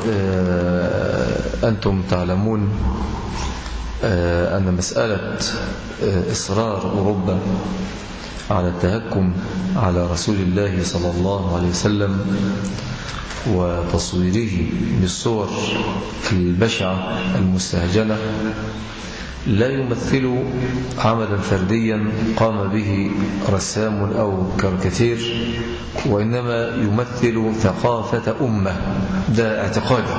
أنتم تعلمون أن مسألة إصرار أوروبا على التهكم على رسول الله صلى الله عليه وسلم وتصويره بالصور البشعة المستهجنة لا يمثل عملا فرديا قام به رسام أو كاركتير وإنما يمثل ثقافة أمة ده اعتقادي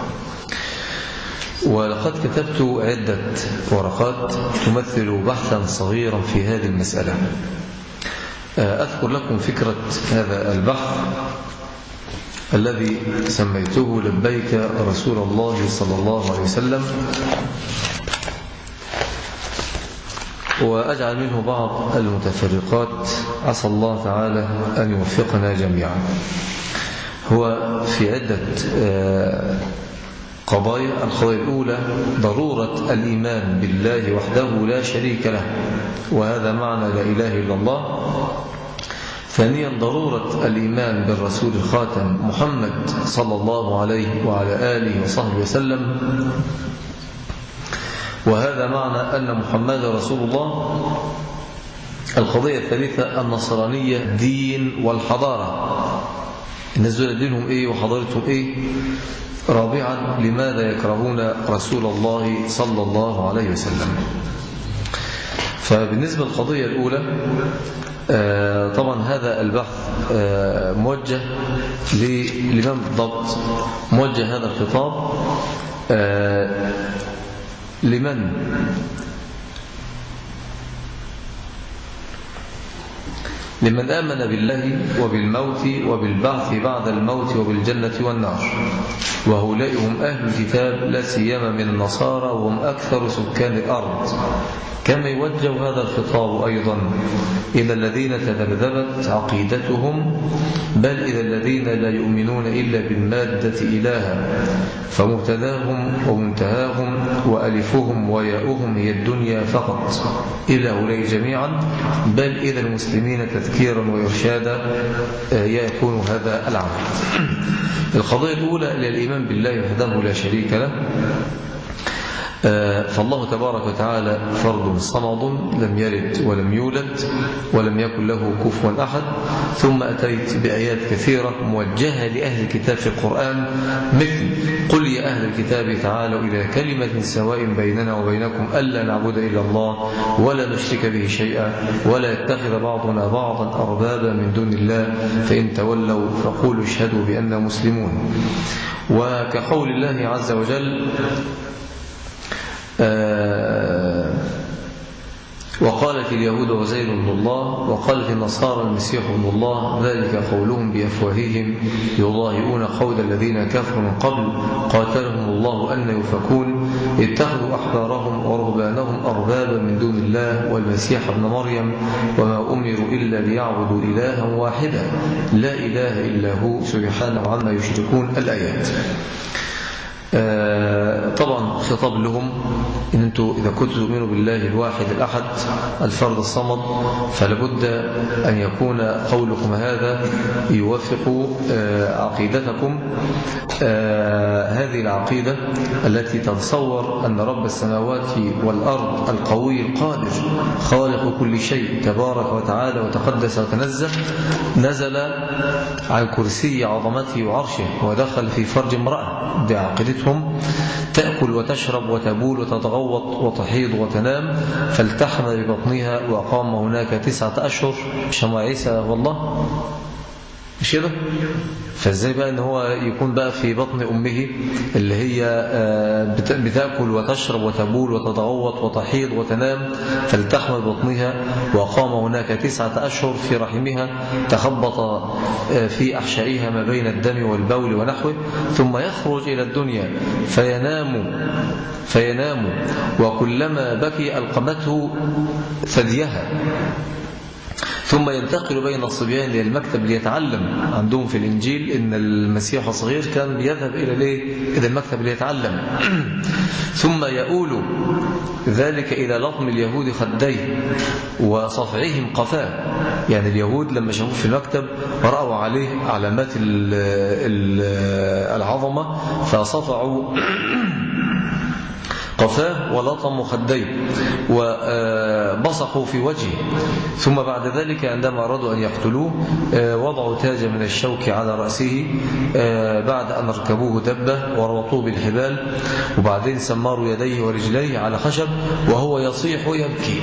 ولقد كتبت عدة ورقات تمثل بحثا صغيرا في هذه المسألة أذكر لكم فكرة هذا البحث الذي سميته لبيك رسول الله صلى الله عليه وسلم وأجعل منه بعض المتفرقات عسى الله تعالى أن يوفقنا جميعا هو في عدة قضايا القضايا الأولى ضرورة الإيمان بالله وحده لا شريك له وهذا معنى لا إله إلا الله ثانيا ضرورة الإيمان بالرسول الخاتم محمد صلى الله عليه وعلى آله وصحبه وسلم وهذا معنى أن محمد رسول الله القضية الثالثة النصرانية دين والحضارة الناس دول دينهم إيه وحضارتهم إيه رابعا لماذا يكرهون رسول الله صلى الله عليه وسلم فبالنسبة للقضية الأولى طبعا هذا البحث موجه لمن بالضبط موجه هذا الخطاب لمن لمن آمن بالله وبالموت وبالبعث بعد الموت وبالجنة والنار وهؤلاء هم أهل الكتاب لا سيما من النصارى وهم أكثر سكان الأرض كما يوجه هذا الخطاب أيضا إلى الذين تذبذبت عقيدتهم بل إلى الذين لا يؤمنون إلا بالمادة إلها فمبتداهم ومنتهاهم وألفهم وياؤهم هي الدنيا فقط إلى هؤلاء جميعا بل إلى المسلمين تذكيرا وإرشادا يكون هذا العمل القضية الأولى للإيمان بالله وحده لا شريك له فالله تبارك وتعالى فرد صمد لم يلد ولم يولد ولم يكن له كفوا أحد ثم أتيت بآيات كثيرة موجهة لأهل الكتاب في القرآن مثل قل يا أهل الكتاب تعالوا إلى كلمة سواء بيننا وبينكم ألا نعبد إلا الله ولا نشرك به شيئا ولا يتخذ بعضنا بعضا أربابا من دون الله فإن تولوا فقولوا اشهدوا بأننا مسلمون وكقول الله عز وجل آه وقالت اليهود وزير بن الله وقالت النصارى المسيح ابن الله ذلك قولهم بأفواههم يضاهئون قول الذين كفروا من قبل قاتلهم الله أن يفكون اتخذوا أحبارهم ورهبانهم أربابا من دون الله والمسيح ابن مريم وما أمروا إلا ليعبدوا إلها واحدا لا إله إلا هو سبحانه عما يشركون الآيات آه طبعا خطاب لهم إن أنتم إذا كنتم تؤمنوا بالله الواحد الأحد الفرد الصمد فلابد أن يكون قولكم هذا يوافق آه عقيدتكم آه هذه العقيدة التي تتصور أن رب السماوات والأرض القوي القادر خالق كل شيء تبارك وتعالى وتقدس وتنزه نزل عن كرسي عظمته وعرشه ودخل في فرج امرأة بعقيدته بيوتهم تأكل وتشرب وتبول وتتغوط وتحيض وتنام فالتحم ببطنها وأقام هناك تسعة أشهر شمع عيسى والله مش كده فازاي بقى ان هو يكون بقى في بطن امه اللي هي بتاكل وتشرب وتبول وتتغوط وتحيض وتنام فالتحم ببطنها وقام هناك تسعة اشهر في رحمها تخبط في احشائها ما بين الدم والبول ونحوه ثم يخرج الى الدنيا فينام فينام وكلما بكي القمته ثديها ثم ينتقل بين الصبيان إلى المكتب ليتعلم عندهم في الإنجيل إن المسيح الصغير كان بيذهب إلى ليه؟ إلى المكتب ليتعلم ثم يؤول ذلك إلى لطم اليهود خديه وصفعهم قفاه يعني اليهود لما شافوه في المكتب رأوا عليه علامات العظمة فصفعوا قفاه ولطموا خديه وبصقوا في وجهه ثم بعد ذلك عندما أرادوا أن يقتلوه آه، وضعوا تاجا من الشوك على رأسه آه، بعد أن ركبوه دبة وربطوه بالحبال وبعدين سمروا يديه ورجليه على خشب وهو يصيح ويبكي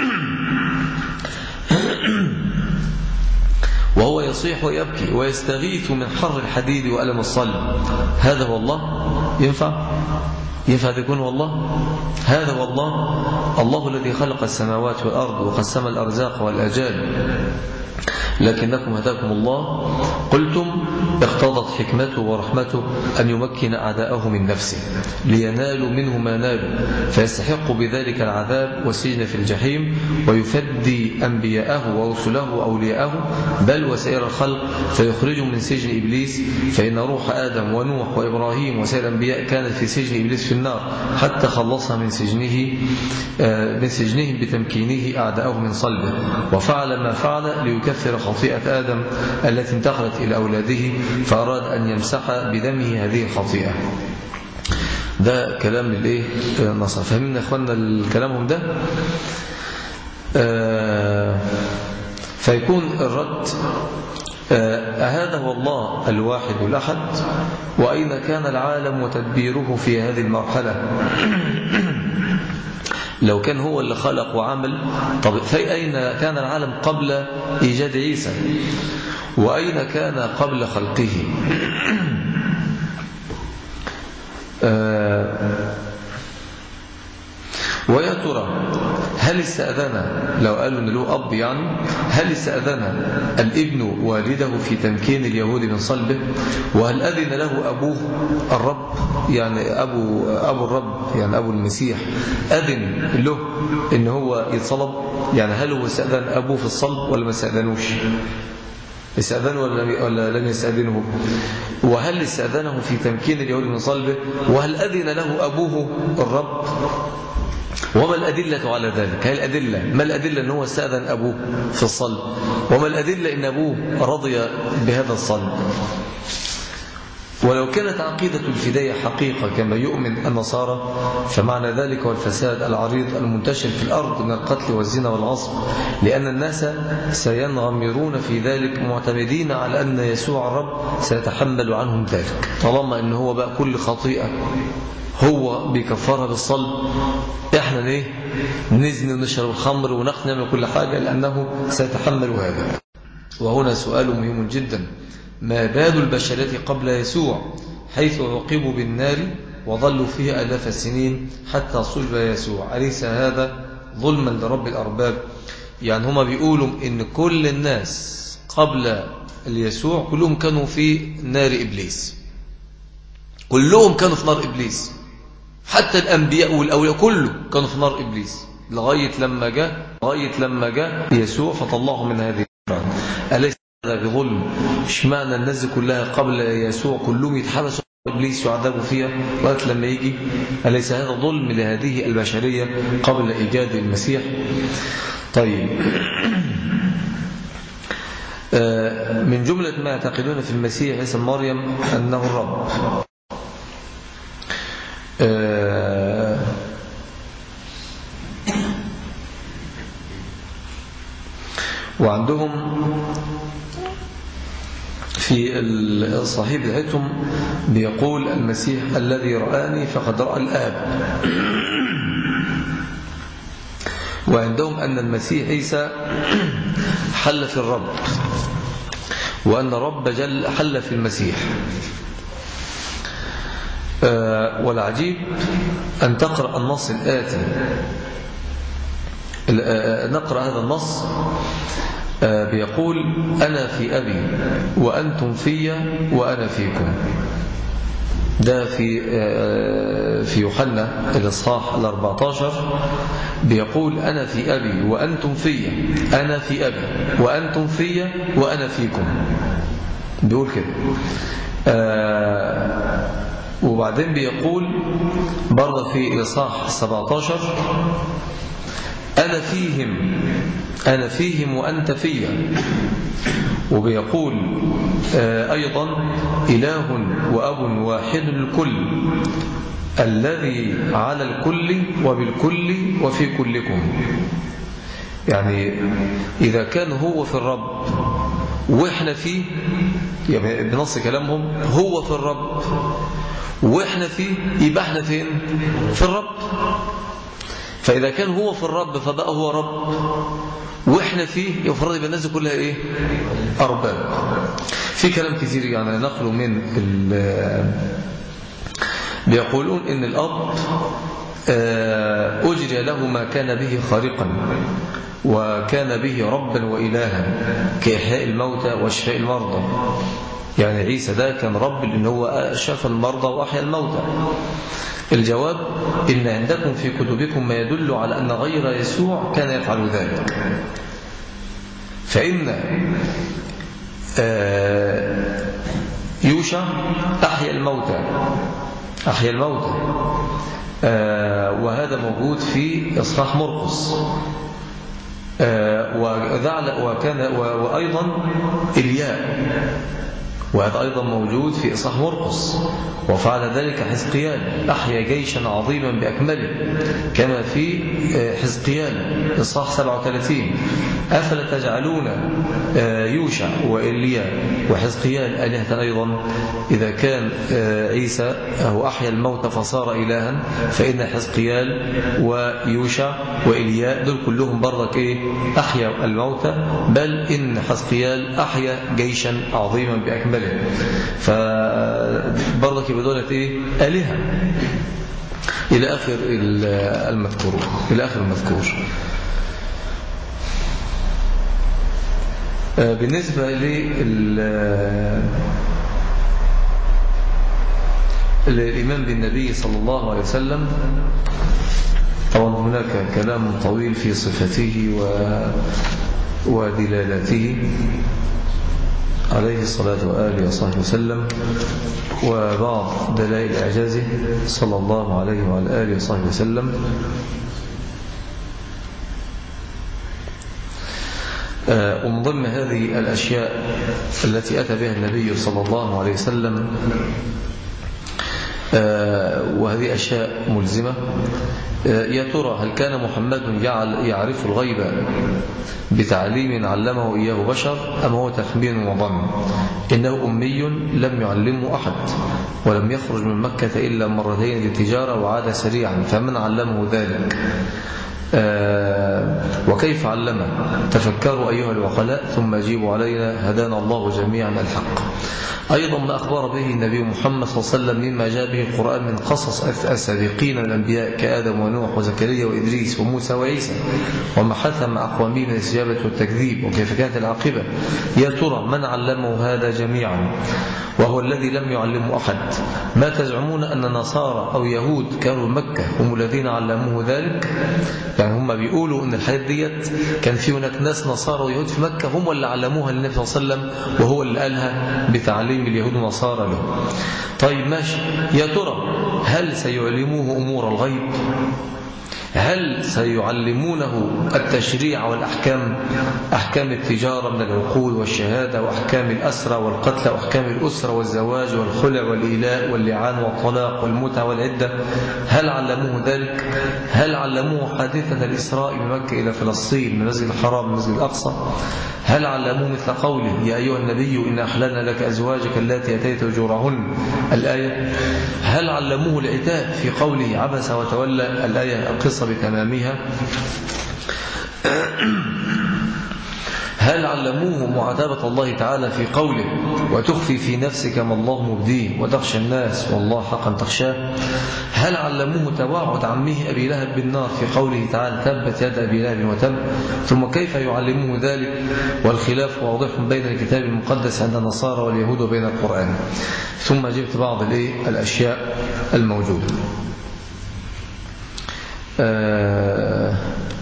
وهو يصيح ويبكي ويستغيث من حر الحديد وألم الصلب هذا هو الله ينفع ينفع يكون هو الله هذا هو الله الله الذي خلق السماوات والأرض وقسم الأرزاق والأجال لكنكم هداكم الله قلتم اقتضت حكمته ورحمته أن يمكن أعداءه من نفسه لينالوا منه ما نالوا فيستحق بذلك العذاب والسجن في الجحيم ويفدي أنبياءه ورسله وأولياءه بل وسائر الخلق فيخرجهم من سجن إبليس فإن روح آدم ونوح وإبراهيم وسائر الأنبياء كانت في سجن إبليس في النار حتى خلصها من سجنه آه، من سجنهم بتمكينه أعداءه من صلبه وفعل ما فعل ليكفر خطيئة آدم التي انتقلت إلى أولاده فأراد أن يمسح بدمه هذه الخطيئة ده كلام الايه النصر فهمنا يا اخوانا الكلامهم ده آه فيكون الرد آه هذا هو الله الواحد الأحد وأين كان العالم وتدبيره في هذه المرحلة لو كان هو اللي خلق وعمل طب في أين كان العالم قبل إيجاد عيسى وأين كان قبل خلقه آه ويا ترى هل استأذن لو قالوا أن له أب يعني هل استأذن الابن والده في تمكين اليهود من صلبه وهل أذن له أبوه الرب يعني أبو, أبو الرب يعني أبو المسيح أذن له إن هو يتصلب يعني هل هو استأذن أبوه في الصلب ولا ما استأذنوش استأذنوا ولا لم يستأذنه وهل استأذنه في تمكين اليهود من صلبه وهل أذن له أبوه الرب وما الأدلة على ذلك هل الأدلة ما الأدلة أنه هو استأذن أبوه في الصلب وما الأدلة أن أبوه رضي بهذا الصلب ولو كانت عقيدة الفداية حقيقة كما يؤمن النصارى فمعنى ذلك هو الفساد العريض المنتشر في الأرض من القتل والزنا والغصب لأن الناس سينغمرون في ذلك معتمدين على أن يسوع الرب سيتحمل عنهم ذلك طالما أنه هو بقى كل خطيئة هو بيكفرها بالصلب احنا ليه نزني ونشرب الخمر ونقنع كل حاجة لأنه سيتحمل هذا وهنا سؤال مهم جدا ما بال البشرية قبل يسوع حيث عوقبوا بالنار وظلوا فيه ألاف السنين حتى صلب يسوع أليس هذا ظلما لرب الأرباب يعني هما بيقولوا إن كل الناس قبل اليسوع كلهم كانوا في نار إبليس كلهم كانوا في نار إبليس حتى الأنبياء والأولياء كله كانوا في نار إبليس لغاية لما جاء لغاية لما جاء يسوع فطلعهم من هذه النار أليس هذا بظلم اشمعنى الناس كلها قبل يسوع كلهم يتحبسوا إبليس يعذبوا فيها وقت لما يجي أليس هذا ظلم لهذه البشرية قبل إيجاد المسيح طيب آه، من جملة ما يعتقدون في المسيح اسم مريم أنه الرب آه، وعندهم في الصحيح بتاعتهم بيقول المسيح الذي رآني فقد رأى الآب وعندهم أن المسيح عيسى حل في الرب وأن رب جل حل في المسيح آه، والعجيب أن تقرأ النص الآتي آه، نقرأ هذا النص آه، بيقول أنا في أبي وأنتم في وأنا فيكم ده في في يوحنا الإصحاح ال14 بيقول أنا في أبي وأنتم في أنا في أبي وأنتم في وأنا فيكم بيقول كده آه وبعدين بيقول برضه في الإصحاح 17 أنا فيهم أنا فيهم وأنت فيا وبيقول آه أيضا إله وأب واحد الكل الذي على الكل وبالكل وفي كلكم يعني إذا كان هو في الرب وإحنا فيه يعني بنص كلامهم هو في الرب وإحنا فيه يبقى احنا فين في الرب فإذا كان هو في الرب فبقى هو رب وإحنا فيه يفرض يبقى الناس كلها إيه أرباب في كلام كثير يعني نقله من بيقولون إن الأب أجري له ما كان به خارقا وكان به ربا وإلها كإحياء الموتى وشفاء المرضى يعني عيسى ده كان رب لأن هو شفى المرضى وأحيا الموتى الجواب إن عندكم في كتبكم ما يدل على أن غير يسوع كان يفعل ذلك فإن يوشع أحيا الموتى أحيا الموتى وهذا موجود في إصحاح مرقس وكان وأيضا الياء وهذا أيضا موجود في إصحاح مرقس وفعل ذلك حزقيال أحيا جيشا عظيما بأكمله كما في حزقيال إصحاح 37 أفلا تجعلون يوشع وإليا وحزقيال آلهة أيضا إذا كان عيسى هو أحيا الموت فصار إلها فإن حزقيال ويوشع وإليا دول كلهم برضك إيه أحيا الموتى بل إن حزقيال أحيا جيشا عظيما بأكمله ذلك فبرضك يبقى دولة ايه آلهة إلى آخر المذكور إلى آخر المذكور بالنسبة للإيمان بالنبي صلى الله عليه وسلم طبعا هناك كلام طويل في صفته ودلالته عليه الصلاة وآله وصحبه وسلم وبعض دلائل إعجازه صلى الله عليه وعلى آله وصحبه وسلم ومن ضمن هذه الأشياء التي أتى بها النبي صلى الله عليه وسلم وهذه أشياء ملزمة يا ترى هل كان محمد يعرف الغيب بتعليم علمه إياه بشر أم هو تخمين وظن إنه أمي لم يعلمه أحد ولم يخرج من مكة إلا مرتين للتجارة وعاد سريعا فمن علمه ذلك آه وكيف علمه تفكروا أيها العقلاء ثم أجيبوا علينا هدانا الله جميعا الحق أيضا ما أخبر به النبي محمد صلى الله عليه وسلم مما جاء به القرآن من قصص السابقين من الأنبياء كآدم ونوح وزكريا وإدريس وموسى وعيسى وما حث مع أقوامه من الاستجابة والتكذيب وكيف كانت العاقبة يا ترى من علمه هذا جميعا وهو الذي لم يعلمه أحد ما تزعمون أن نصارى أو يهود كانوا مكة هم الذين علموه ذلك يعني هم بيقولوا أن الحياة ديت كان في هناك ناس نصارى ويهود في مكة هم اللي علموها للنبي صلى الله عليه وسلم وهو اللي قالها بتعليم اليهود والنصارى له طيب ماشي يا ترى هل سيعلموه أمور الغيب هل سيعلمونه التشريع والأحكام أحكام التجارة من العقود والشهادة وأحكام الأسرة والقتل وأحكام الأسرة والزواج والخلع والإيلاء واللعان والطلاق والمتع والعدة هل علموه ذلك هل علموه حادثة الإسراء من مكة إلى فلسطين من المسجد الحرام من المسجد الأقصى هل علموه مثل قوله يا أيها النبي إن أحللنا لك أزواجك التي أتيت أجورهن الآية هل علموه العتاب في قوله عبس وتولى الآية القصة بتمامها هل علموه معاتبة الله تعالى في قوله وتخفي في نفسك ما الله مبديه وتخشى الناس والله حقا تخشاه هل علموه توعد عمه أبي لهب بالنار في قوله تعالى تبت يد أبي لهب وتب ثم كيف يعلموه ذلك والخلاف واضح بين الكتاب المقدس عند النصارى واليهود وبين القرآن ثم جبت بعض الأشياء الموجودة آه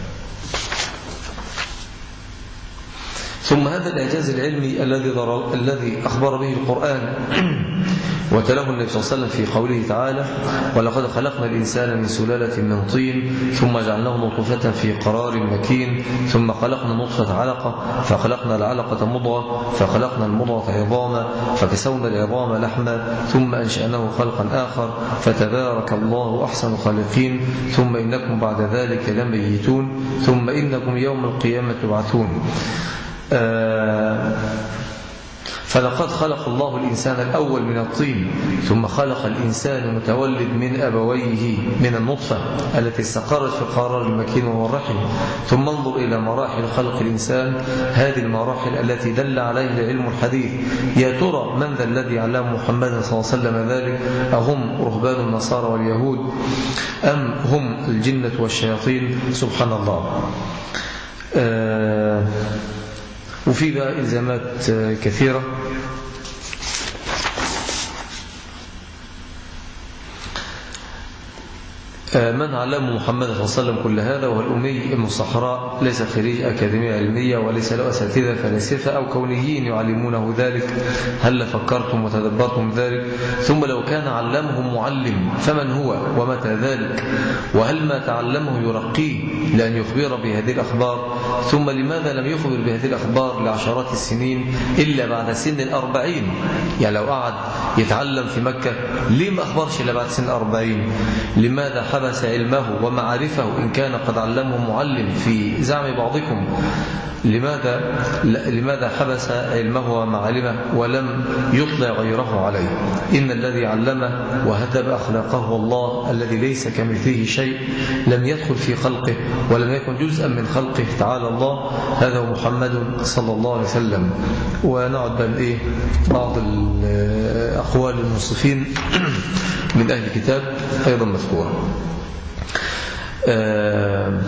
ثم هذا الإعجاز العلمي الذي الذي أخبر به القرآن وتلاه النبي صلى الله عليه وسلم في قوله تعالى ولقد خلقنا الإنسان من سلالة من طين ثم جعلناه نطفة في قرار مكين ثم خلقنا نطفة علقة فخلقنا العلقة مضغة فخلقنا المضغة عظاما فكسونا العظام لحما ثم أنشأناه خلقا آخر فتبارك الله أحسن خالقين ثم إنكم بعد ذلك لميتون ثم إنكم يوم القيامة تبعثون آه، فلقد خلق الله الإنسان الأول من الطين ثم خلق الإنسان متولد من أبويه من النطفة التي استقرت في القرار المكين وهو الرحم ثم انظر إلى مراحل خلق الإنسان هذه المراحل التي دل عليها العلم الحديث يا ترى من ذا الذي علم محمد صلى الله عليه وسلم ذلك أهم رهبان النصارى واليهود أم هم الجنة والشياطين سبحان الله آه وفي بقى إلزامات كثيرة من علم محمد صلى الله عليه وسلم كل هذا وهو الأمي المصحراء ليس خريج أكاديمية علمية وليس له أساتذة فلاسفة أو كونيين يعلمونه ذلك هل فكرتم وتدبرتم ذلك ثم لو كان علمه معلم فمن هو ومتى ذلك وهل ما تعلمه يرقيه لأن يخبر بهذه الأخبار ثم لماذا لم يخبر بهذه الأخبار لعشرات السنين إلا بعد سن الأربعين يعني لو قعد يتعلم في مكة ليه ما أخبرش إلا بعد سن الأربعين لماذا حب حبس علمه ومعارفه إن كان قد علمه معلم في زعم بعضكم لماذا لماذا حبس علمه ومعالمه ولم يطلع غيره عليه إن الذي علمه وهذب أخلاقه هو الله الذي ليس كمثله شيء لم يدخل في خلقه ولم يكن جزءا من خلقه تعالى الله هذا هو محمد صلى الله عليه وسلم ونعد بل إيه بعض الأقوال المنصفين من أهل الكتاب أيضا مذكورة آه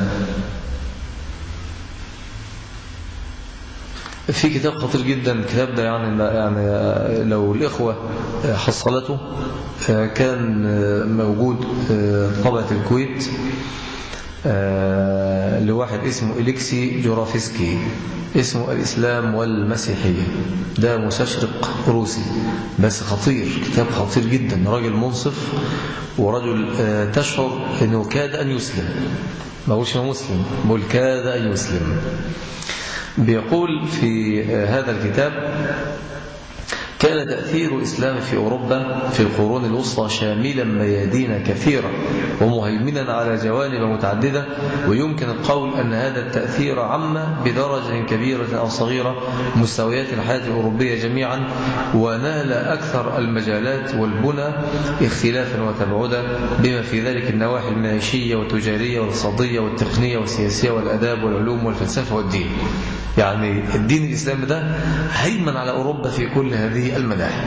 في كتاب خطير جدا الكتاب ده يعني يعني لو الإخوة حصلته كان موجود طبعة الكويت لواحد اسمه إليكسي جورافسكي اسمه الإسلام والمسيحية ده مستشرق روسي بس خطير كتاب خطير جدا راجل منصف ورجل تشعر أنه كاد أن يسلم ما هوش مسلم بل كاد أن يسلم بيقول في هذا الكتاب كان تأثير الإسلام في أوروبا في القرون الوسطى شاملا ميادين كثيرة ومهيمنا على جوانب متعددة ويمكن القول أن هذا التأثير عم بدرجة كبيرة أو صغيرة مستويات الحياة الأوروبية جميعا ونال أكثر المجالات والبنى اختلافا وتبعدا بما في ذلك النواحي المعيشية والتجارية والاقتصادية والتقنية والسياسية والأداب والعلوم والفلسفة والدين يعني الدين الإسلامي ده هيمن على أوروبا في كل هذه المناحي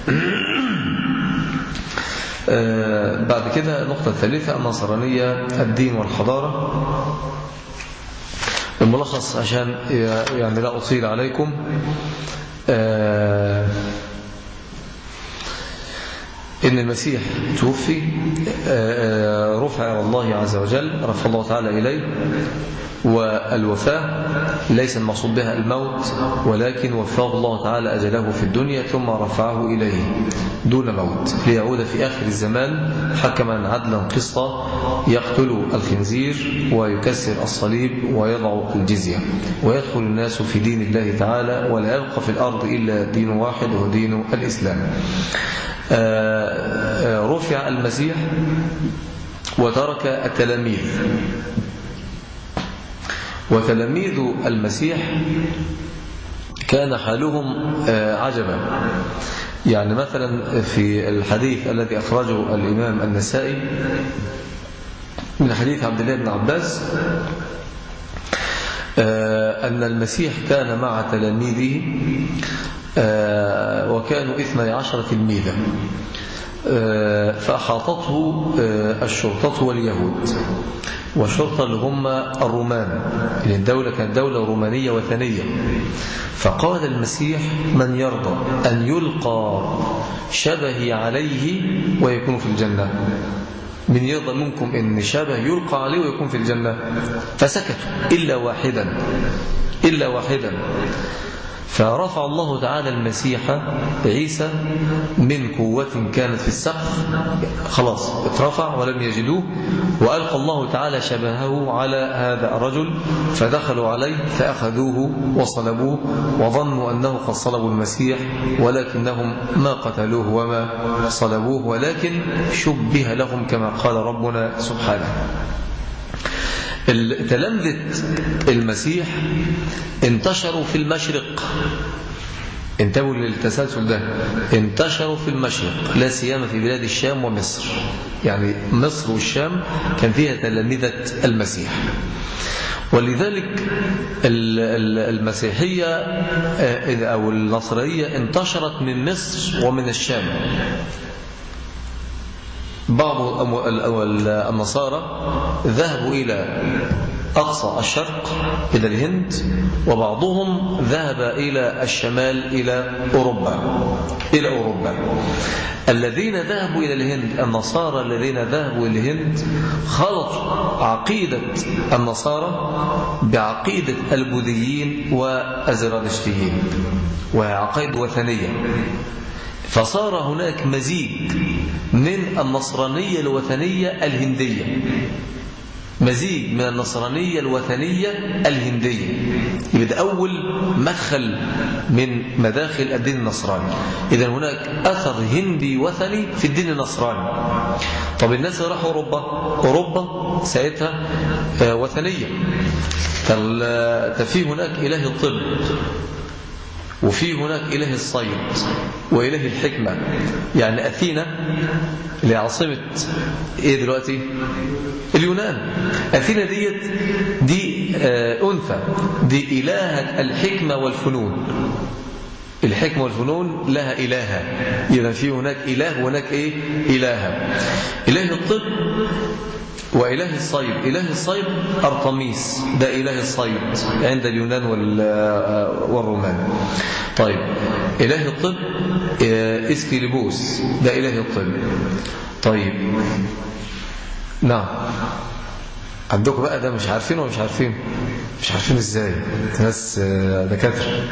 بعد كده النقطة الثالثة النصرانية الدين والحضارة الملخص عشان يعني لا أطيل عليكم إن المسيح توفي رفع الله عز وجل رفع الله تعالى إليه والوفاة ليس المقصود بها الموت ولكن وفاه الله تعالى أجله في الدنيا ثم رفعه إليه دون موت ليعود في آخر الزمان حكما عدلا قسطا يقتل الخنزير ويكسر الصليب ويضع الجزية ويدخل الناس في دين الله تعالى ولا يبقى في الأرض إلا دين واحد وهو دين الإسلام رفع المسيح وترك التلاميذ وتلاميذ المسيح كان حالهم عجبا يعني مثلا في الحديث الذي أخرجه الإمام النسائي من حديث عبد الله بن عباس أن المسيح كان مع تلاميذه وكانوا اثني عشر تلميذا فأحاطته الشرطة واليهود والشرطة اللي هم الرومان لأن الدولة كانت دولة رومانية وثنية فقال المسيح من يرضى أن يلقى شبهي عليه ويكون في الجنة من يرضى منكم ان شبه يلقى عليه ويكون في الجنة فسكتوا إلا واحدا إلا واحدا فرفع الله تعالى المسيح عيسى من قوة كانت في السقف خلاص اترفع ولم يجدوه وألقى الله تعالى شبهه على هذا الرجل فدخلوا عليه فأخذوه وصلبوه وظنوا أنه قد صلبوا المسيح ولكنهم ما قتلوه وما صلبوه ولكن شبه لهم كما قال ربنا سبحانه تلامذة المسيح انتشروا في المشرق انتبهوا للتسلسل ده انتشروا في المشرق لا سيما في بلاد الشام ومصر يعني مصر والشام كان فيها تلامذة المسيح ولذلك المسيحية أو النصرية انتشرت من مصر ومن الشام بعض النصارى ذهبوا إلى أقصى الشرق إلى الهند وبعضهم ذهب إلى الشمال إلى أوروبا إلى أوروبا الذين ذهبوا إلى الهند النصارى الذين ذهبوا إلى الهند خلطوا عقيدة النصارى بعقيدة البوذيين والزرادشتيين وهي عقائد وثنية فصار هناك مزيج من النصرانية الوثنية الهندية مزيج من النصرانية الوثنية الهندية يبقى ده أول مدخل من مداخل الدين النصراني إذا هناك أثر هندي وثني في الدين النصراني طب الناس اللي راحوا أوروبا أوروبا ساعتها وثنية ففي هناك إله الطب وفي هناك إله الصيد وإله الحكمة يعني أثينا اللي عاصمة إيه دلوقتي اليونان أثينا ديت دي آه أنثى دي إلهة الحكمة والفنون الحكمة والفنون لها إلهة إذا في هناك إله وهناك إيه إلهة إله الطب وإله الصيد إله الصيد أرطميس ده إله الصيد عند اليونان والرومان طيب إله الطب إسكيليبوس ده إله الطب طيب نعم عندكم بقى ده مش عارفين ومش عارفين مش عارفين ازاي ناس دكاتره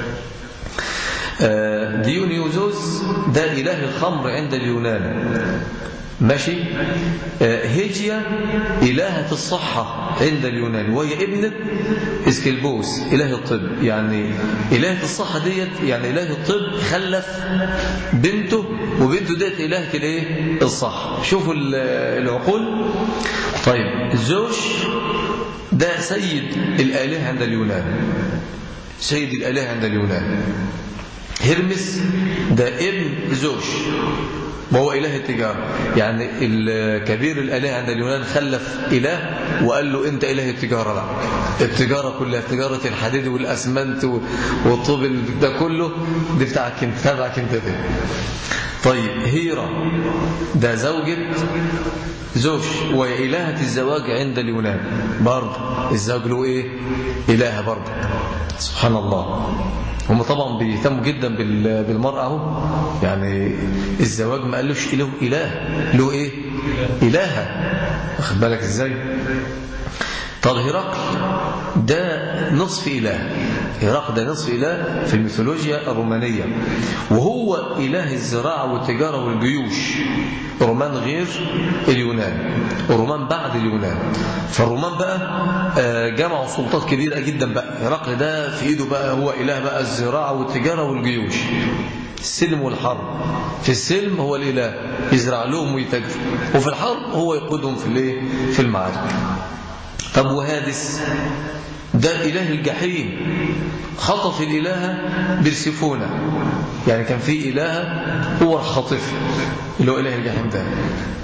ديونيوزوس ده إله الخمر عند اليونان ماشي هيجيا إلهة الصحة عند اليونان وهي ابنة اسكلبوس إله الطب يعني إلهة الصحة ديت يعني إله الطب خلف بنته وبنته ديت إلهة الايه الصحة شوفوا العقول طيب زوج ده سيد الآلهة عند اليونان سيد الآلهة عند اليونان هرمس ده ابن زوج وهو إله التجارة يعني الكبير الآلهة عند اليونان خلف إله وقال له أنت إله التجارة بقى التجارة كلها تجارة الحديد والأسمنت والطوب ده كله دي بتاعك انت تبعك انت ده طيب هيرا ده زوجة زوج وهي إلهة الزواج عند اليونان برضه الزوج له إيه إلهة برضه سبحان الله هم طبعا بيهتموا جدا بالمرأة اهو يعني الزواج ما قالوش له إله له إيه إلهة واخد بالك إزاي طب هرقل ده نصف إله هرقل ده نصف إله في الميثولوجيا الرومانية وهو إله الزراعة والتجارة والجيوش الرومان غير اليونان الرومان بعد اليونان فالرومان بقى جمعوا سلطات كبيرة جدا بقى هرقل ده في إيده بقى هو إله بقى الزراعة والتجارة والجيوش السلم والحرب في السلم هو الإله يزرع لهم ويتجر وفي الحرب هو يقودهم في الايه في المعارك طب وهادس ده إله الجحيم خطف الإله برسفونة يعني كان في إله هو الخاطف اللي هو إله الجحيم ده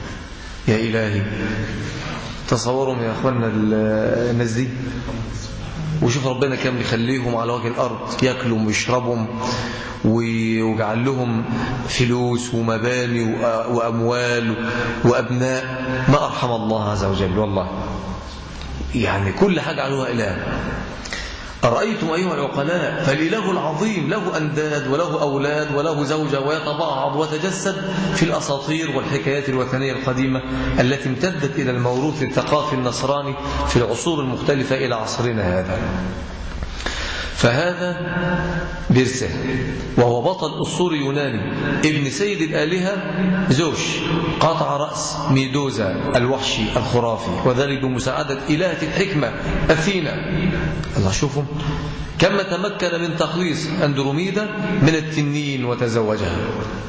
يا إلهي تصوروا يا أخوانا الناس دي وشوف ربنا كان بيخليهم على وجه الأرض يأكلوا ويشربوا ويجعل لهم فلوس ومباني وأموال وأبناء ما أرحم الله عز وجل والله يعني كل حاجة علوها إله أرأيتم أيها العقلاء فالإله العظيم له أنداد وله أولاد وله زوجة ويتبعض وتجسد في الأساطير والحكايات الوثنية القديمة التي امتدت إلى الموروث الثقافي النصراني في العصور المختلفة إلى عصرنا هذا فهذا بيرسه وهو بطل أسطوري يوناني ابن سيد الآلهة زوش قاطع رأس ميدوزا الوحشي الخرافي وذلك بمساعدة إلهة الحكمة أثينا الله شوفوا كما تمكن من تخليص أندروميدا من التنين وتزوجها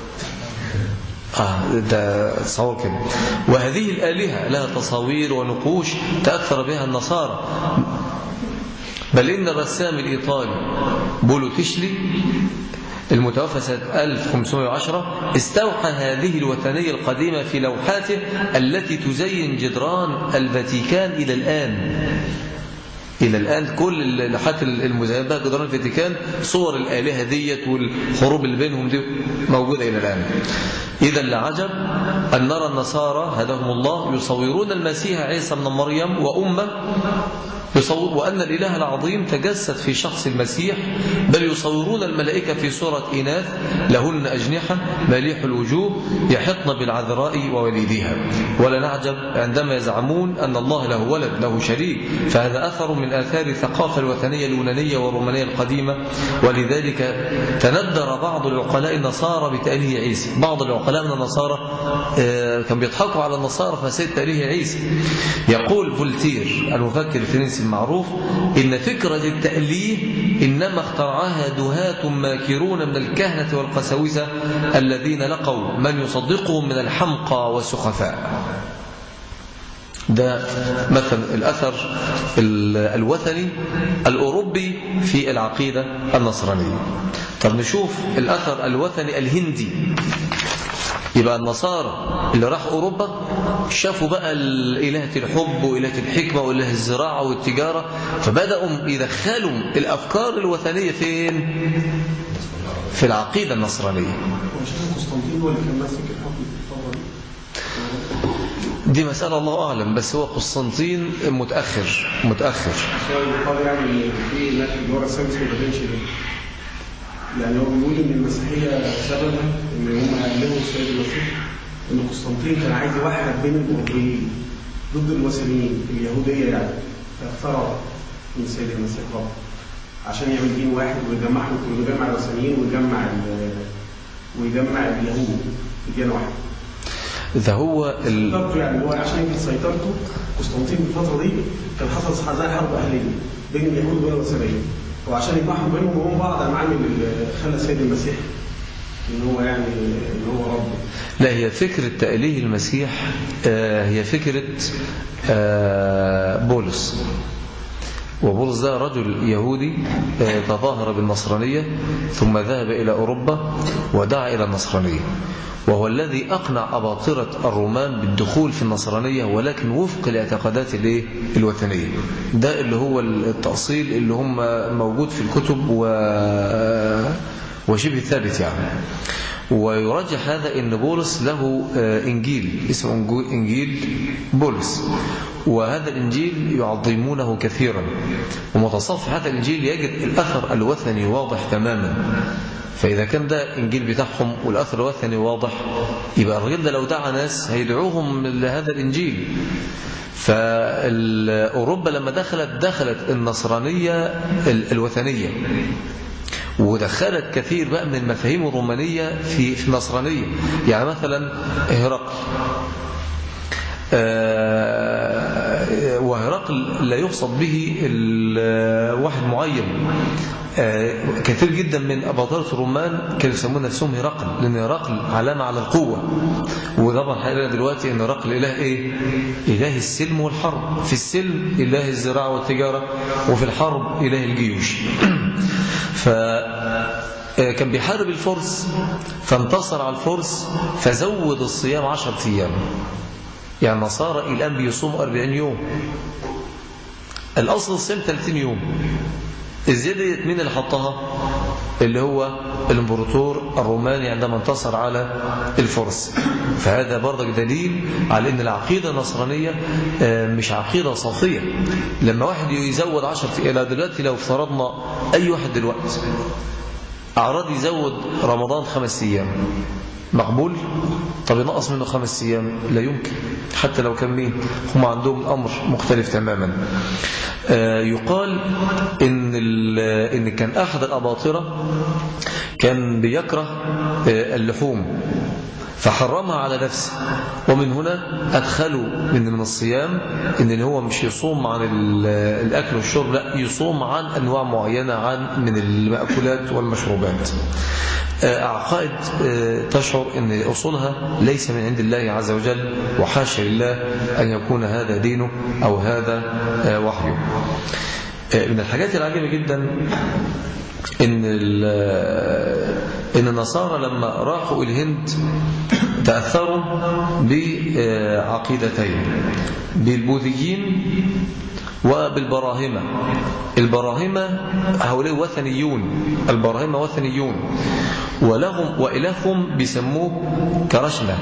آه ده تصور كده وهذه الآلهة لها تصاوير ونقوش تأثر بها النصارى بل إن الرسام الإيطالي بولو تشلي المتوفى سنة 1510 استوحى هذه الوثنية القديمة في لوحاته التي تزين جدران الفاتيكان إلى الآن إلى الآن كل لوحات المزينات جدران الفاتيكان صور الآلهة ديت والحروب اللي بينهم دي موجودة إلى الآن إذا لعجب أن نرى النصارى هداهم الله يصورون المسيح عيسى من مريم وأمه يصور وأن الإله العظيم تجسد في شخص المسيح بل يصورون الملائكة في صورة إناث لهن أجنحة مليح الوجوه يحطن بالعذراء ووليدها ولا نعجب عندما يزعمون أن الله له ولد له شريك فهذا أثر من آثار الثقافة الوثنية اليونانية والرومانية القديمة ولذلك تندر بعض العقلاء النصارى بتأليه عيسى بعض العقلاء من النصارى كان بيضحكوا على النصارى فسيد تأليه عيسى يقول فولتير المفكر الفرنسي المعروف إن فكرة التأليه إنما اخترعها دهاة ماكرون من الكهنة والقساوسة الذين لقوا من يصدقهم من الحمقى والسخفاء ده مثلا الأثر الوثني الأوروبي في العقيدة النصرانية طب نشوف الأثر الوثني الهندي يبقى النصارى اللي راح أوروبا شافوا بقى إلهة الحب وإلهة الحكمة وإله الزراعة والتجارة فبدأوا يدخلوا الأفكار الوثنية فين؟ في العقيدة النصرانية دي مسألة الله أعلم بس هو قسطنطين متأخر متأخر يقال يعني في ناس اللي هو السادس ما كانش يعني هو بيقول ان المسيحيه سببها ان هم علموا السيد المسيح ان قسطنطين كان عايز يوحد بين الاوروبيين ضد الوثنيين اليهوديه يعني فاخترع من السيد المسيح رب عشان يعمل دين واحد ويجمعهم ويجمع الوثنيين ويجمع ويجمع اليهود في دين واحد ده هو ال... يعني هو عشان يمكن سيطرته قسطنطين في الفتره دي كان حصل زي حرب اهليه بين اليهود وبين الوثنيين وعشان يجمعهم بينهم وبين بعض قام عامل خلى السيد المسيح ان هو يعني ان هو رب لا هي فكرة تأليه المسيح آه هي فكرة آه بولس وبولس ده رجل يهودي آه تظاهر بالنصرانية ثم ذهب إلى أوروبا ودعا إلى النصرانية وهو الذي أقنع أباطرة الرومان بالدخول في النصرانية ولكن وفق الاعتقادات الوثنية ده اللي هو التأصيل اللي هم موجود في الكتب و... وشبه ثابت يعني ويرجح هذا ان بولس له انجيل اسمه انجيل بولس وهذا الانجيل يعظمونه كثيرا ومتصفح هذا الانجيل يجد الاثر الوثني واضح تماما فإذا كان ده إنجيل بتاعهم والأثر الوثني واضح يبقى الراجل ده لو دعا ناس هيدعوهم لهذا الإنجيل فأوروبا لما دخلت دخلت النصرانية الوثنية ودخلت كثير بقى من المفاهيم الرومانية في في النصرانية يعني مثلا هرقل وهرقل لا يقصد به واحد معين كثير جدا من أباطرة الرومان كانوا يسمون نفسهم هرقل لأن هرقل علامة على القوة وطبعا حقيقة دلوقتي أن هرقل إله إيه؟ إله السلم والحرب في السلم إله الزراعة والتجارة وفي الحرب إله الجيوش ف كان بيحارب الفرس فانتصر على الفرس فزود الصيام عشرة أيام يعني النصارى الآن بيصوموا 40 يوم الأصل الصيام 30 يوم الزيادة مين اللي حطها اللي هو الامبراطور الروماني عندما انتصر على الفرس فهذا برضك دليل على ان العقيدة النصرانية مش عقيدة صافية لما واحد يزود عشر إلى دلوقتي لو افترضنا أي واحد دلوقتي أعراض يزود رمضان خمس أيام مقبول طب ينقص منه خمس أيام لا يمكن حتى لو كان مين هم عندهم الأمر مختلف تماما آه يقال إن, إن كان أحد الأباطرة كان بيكره آه اللحوم فحرمها على نفسه ومن هنا أدخلوا من من الصيام إن هو مش يصوم عن الأكل والشرب لا يصوم عن أنواع معينة عن من المأكولات والمشروبات عقائد تشعر أن أصولها ليس من عند الله عز وجل وحاشا لله أن يكون هذا دينه أو هذا وحيه من الحاجات العجيبة جدا إن إن النصارى لما راحوا الهند تأثروا بعقيدتين بالبوذيين وبالبراهمة البراهمة هؤلاء وثنيون البراهمة وثنيون ولهم وإلههم بيسموه كرشنة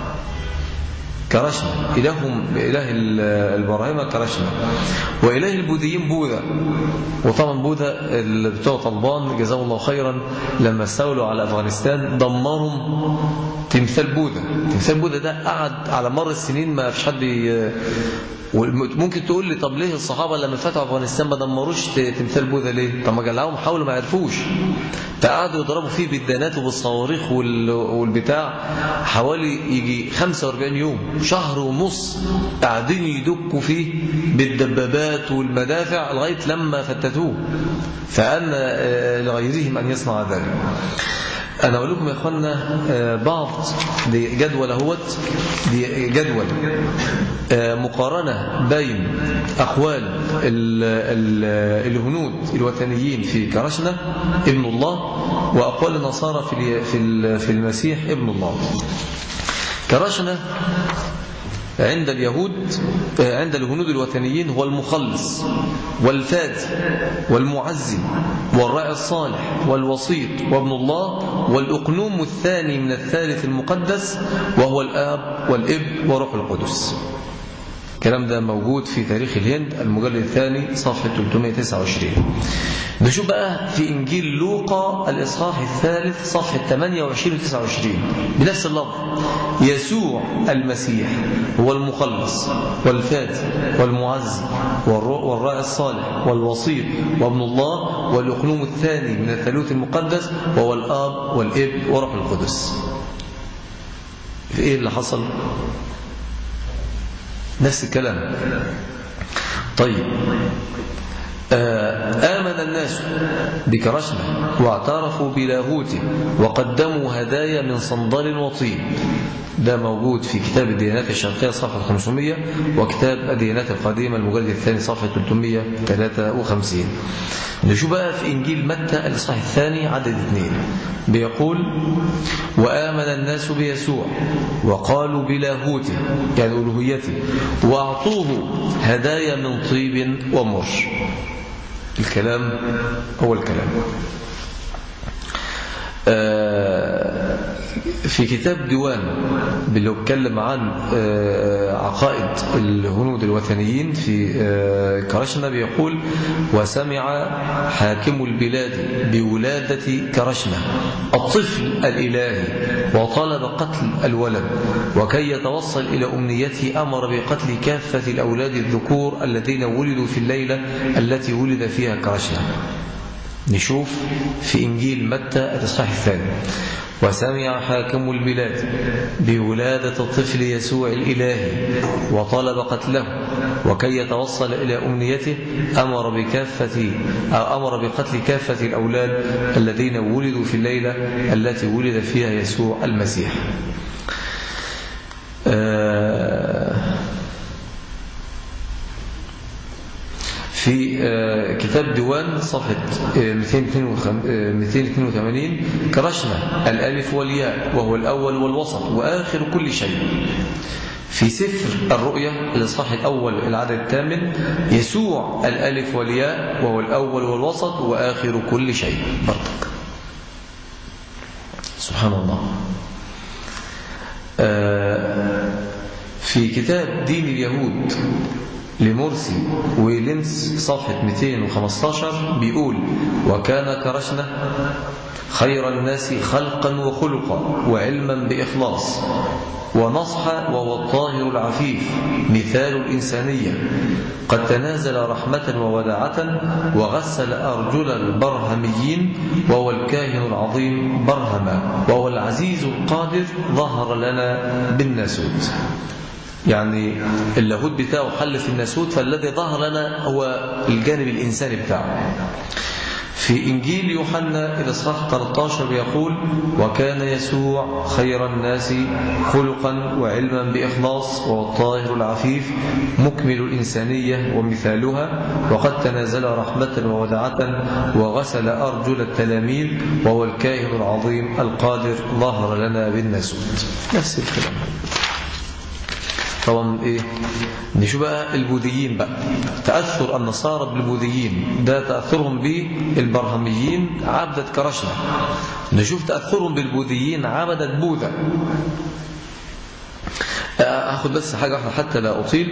كرشنة إلههم إله البراهمة كرشنة وإله البوذيين بوذا وطبعا بوذا اللي بتوع طلبان جزاهم الله خيرا لما استولوا على أفغانستان دمروا تمثال بوذا تمثال بوذا ده قعد على مر السنين ما فيش حد ممكن تقول لي طب ليه الصحابة لما فتحوا أفغانستان ما دمروش تمثال بوذا ليه طب ما جلعوهم حاولوا ما عرفوش فقعدوا يضربوا فيه بالدانات وبالصواريخ والبتاع حوالي يجي 45 يوم شهر ونص قاعدين يدكوا فيه بالدبابات والمدافع لغاية لما فتتوه فأن لغيرهم أن يصنع ذلك أنا أقول لكم يا أخوانا بعض دي جدول اهوت دي جدول مقارنة بين أقوال الهنود الوثنيين في كرشنة ابن الله وأقوال النصارى في في المسيح ابن الله كرشنة عند اليهود عند الهنود الوثنيين هو المخلص والفادي والمعزي والراعي الصالح والوسيط وابن الله والأقنوم الثاني من الثالث المقدس وهو الآب والإب وروح القدس الكلام ده موجود في تاريخ الهند المجلد الثاني صفحة 329 نشوف بقى في إنجيل لوقا الإصحاح الثالث صفحة 28 و 29 بنفس اللفظ يسوع المسيح هو المخلص والفاتح والمعزي والراعي الصالح والوسيط وابن الله والأقلوم الثاني من الثالوث المقدس وهو الآب والإب وروح القدس في إيه اللي حصل؟ نفس الكلام طيب آمن الناس بكرشنا واعترفوا بلاهوته وقدموا هدايا من صندل وطين ده موجود في كتاب الديانات الشرقية صفحة 500 وكتاب الديانات القديمة المجلد الثاني صفحة 353 نشوف بقى في إنجيل متى الإصحاح الثاني عدد اثنين بيقول وآمن الناس بيسوع وقالوا بلاهوته يعني ألوهيته وأعطوه هدايا من طيب ومر الكلام هو الكلام في كتاب ديوان اللي بيتكلم عن عقائد الهنود الوثنيين في كرشنا بيقول وسمع حاكم البلاد بولادة كرشنا الطفل الإلهي وطلب قتل الولد وكي يتوصل إلى أمنيته أمر بقتل كافة الأولاد الذكور الذين ولدوا في الليلة التي ولد فيها كرشنا نشوف في إنجيل متى الإصحاح الثاني وسمع حاكم البلاد بولادة الطفل يسوع الإلهي وطلب قتله وكي يتوصل إلى أمنيته أمر بكافة أو أمر بقتل كافة الأولاد الذين ولدوا في الليلة التي ولد فيها يسوع المسيح آه في كتاب ديوان صفحة 282 كرشنا الألف والياء وهو الأول والوسط وآخر كل شيء في سفر الرؤيا الإصحاح الأول العدد الثامن يسوع الألف والياء وهو الأول والوسط وآخر كل شيء برضك سبحان الله في كتاب دين اليهود لمرسي ويلينس صفحة 215 بيقول وكان كرشنا خير الناس خلقا وخلقا وعلما بإخلاص ونصح وهو الطاهر العفيف مثال الإنسانية قد تنازل رحمة ووداعة وغسل أرجل البرهميين وهو الكاهن العظيم برهما وهو العزيز القادر ظهر لنا بالناسوت يعني اللاهوت بتاعه حل في الناسوت فالذي ظهر لنا هو الجانب الإنساني بتاعه في إنجيل يوحنا الإصحاح 13 يقول وكان يسوع خير الناس خلقا وعلما بإخلاص وهو الطاهر العفيف مكمل الإنسانية ومثالها وقد تنازل رحمة وودعة وغسل أرجل التلاميذ وهو الكاهن العظيم القادر ظهر لنا بالناسوت نفس الكلام طبعا ايه نشوف بقى البوذيين بقى تأثر النصارى بالبوذيين ده تأثرهم بالبرهميين عبدة كرشنا نشوف تأثرهم بالبوذيين عبدة بوذا أخذ بس حاجة واحدة حتى لا أطيل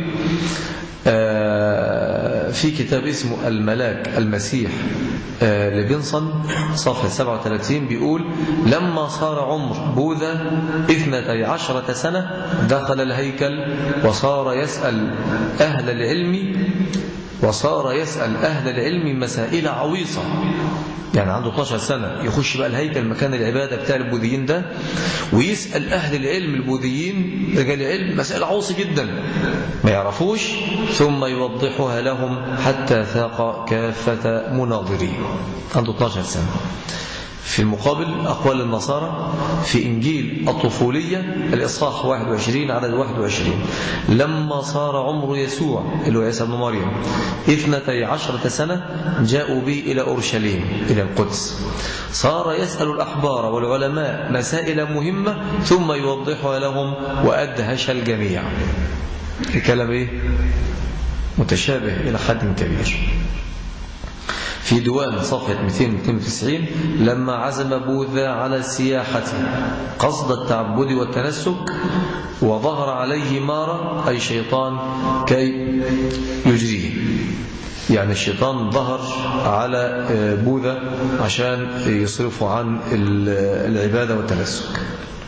في كتاب اسمه الملاك المسيح لبنصن صفحة 37 بيقول لما صار عمر بوذا اثنتي عشرة سنة دخل الهيكل وصار يسأل أهل العلم وصار يسأل أهل العلم مسائل عويصة يعني عنده 12 سنة يخش بقى الهيكل مكان العبادة بتاع البوذيين ده ويسأل أهل العلم البوذيين رجال العلم مسائل عوصة جدا ما يعرفوش ثم يوضحها لهم حتى ثاق كافة مناظرين عنده 12 سنة في المقابل أقوال النصارى في إنجيل الطفولية الإصحاح 21 عدد 21 لما صار عمر يسوع اللي هو عيسى بن مريم اثنتي عشرة سنة جاءوا به إلى أورشليم إلى القدس صار يسأل الأحبار والعلماء مسائل مهمة ثم يوضحها لهم وأدهش الجميع الكلام إيه؟ متشابه إلى حد كبير في ديوان صفحة 292 لما عزم بوذا على السياحة قصد التعبد والتنسك وظهر عليه مارا أي شيطان كي يجريه يعني الشيطان ظهر على بوذا عشان يصرفه عن العبادة والتنسك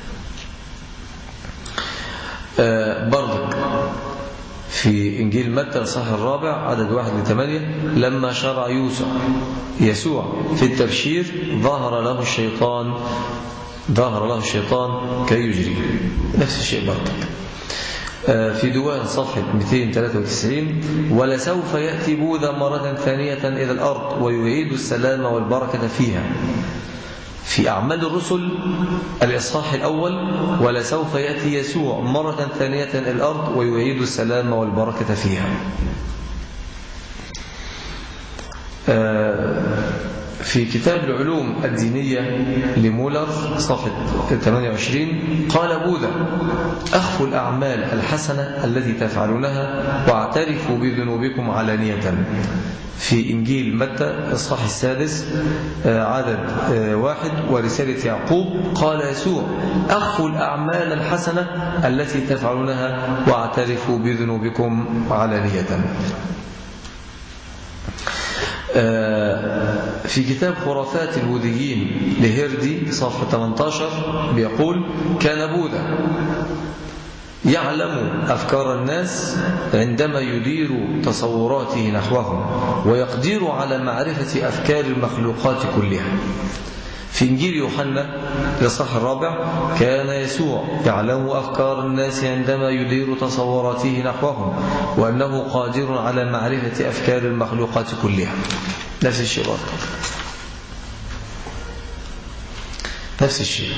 برضك في إنجيل متى الصح الرابع عدد واحد لثمانية لما شرع يوسع يسوع في التبشير ظهر له الشيطان ظهر له الشيطان كي يجري نفس الشيء برضك في ديوان صفحة 293 ولسوف يأتي بوذا مرة ثانية إلى الأرض ويعيد السلام والبركة فيها في أعمال الرسل الإصحاح الأول ولسوف يأتي يسوع مرة ثانية إلى الأرض ويعيد السلام والبركة فيها في كتاب العلوم الدينية لمولر صفحة 28 قال بوذا أخفوا الأعمال الحسنة التي تفعلونها واعترفوا بذنوبكم علانية في إنجيل متى إصحاح السادس عدد واحد ورسالة يعقوب قال يسوع أخفوا الأعمال الحسنة التي تفعلونها واعترفوا بذنوبكم علانية في كتاب خرافات البوذيين لهيردي صفحة 18 بيقول كان بوذا يعلم أفكار الناس عندما يدير تصوراته نحوهم ويقدر على معرفة أفكار المخلوقات كلها في إنجيل يوحنا الإصحاح الرابع كان يسوع يعلم أفكار الناس عندما يدير تصوراته نحوهم وأنه قادر على معرفة أفكار المخلوقات كلها نفس الشيء برضه نفس الشيء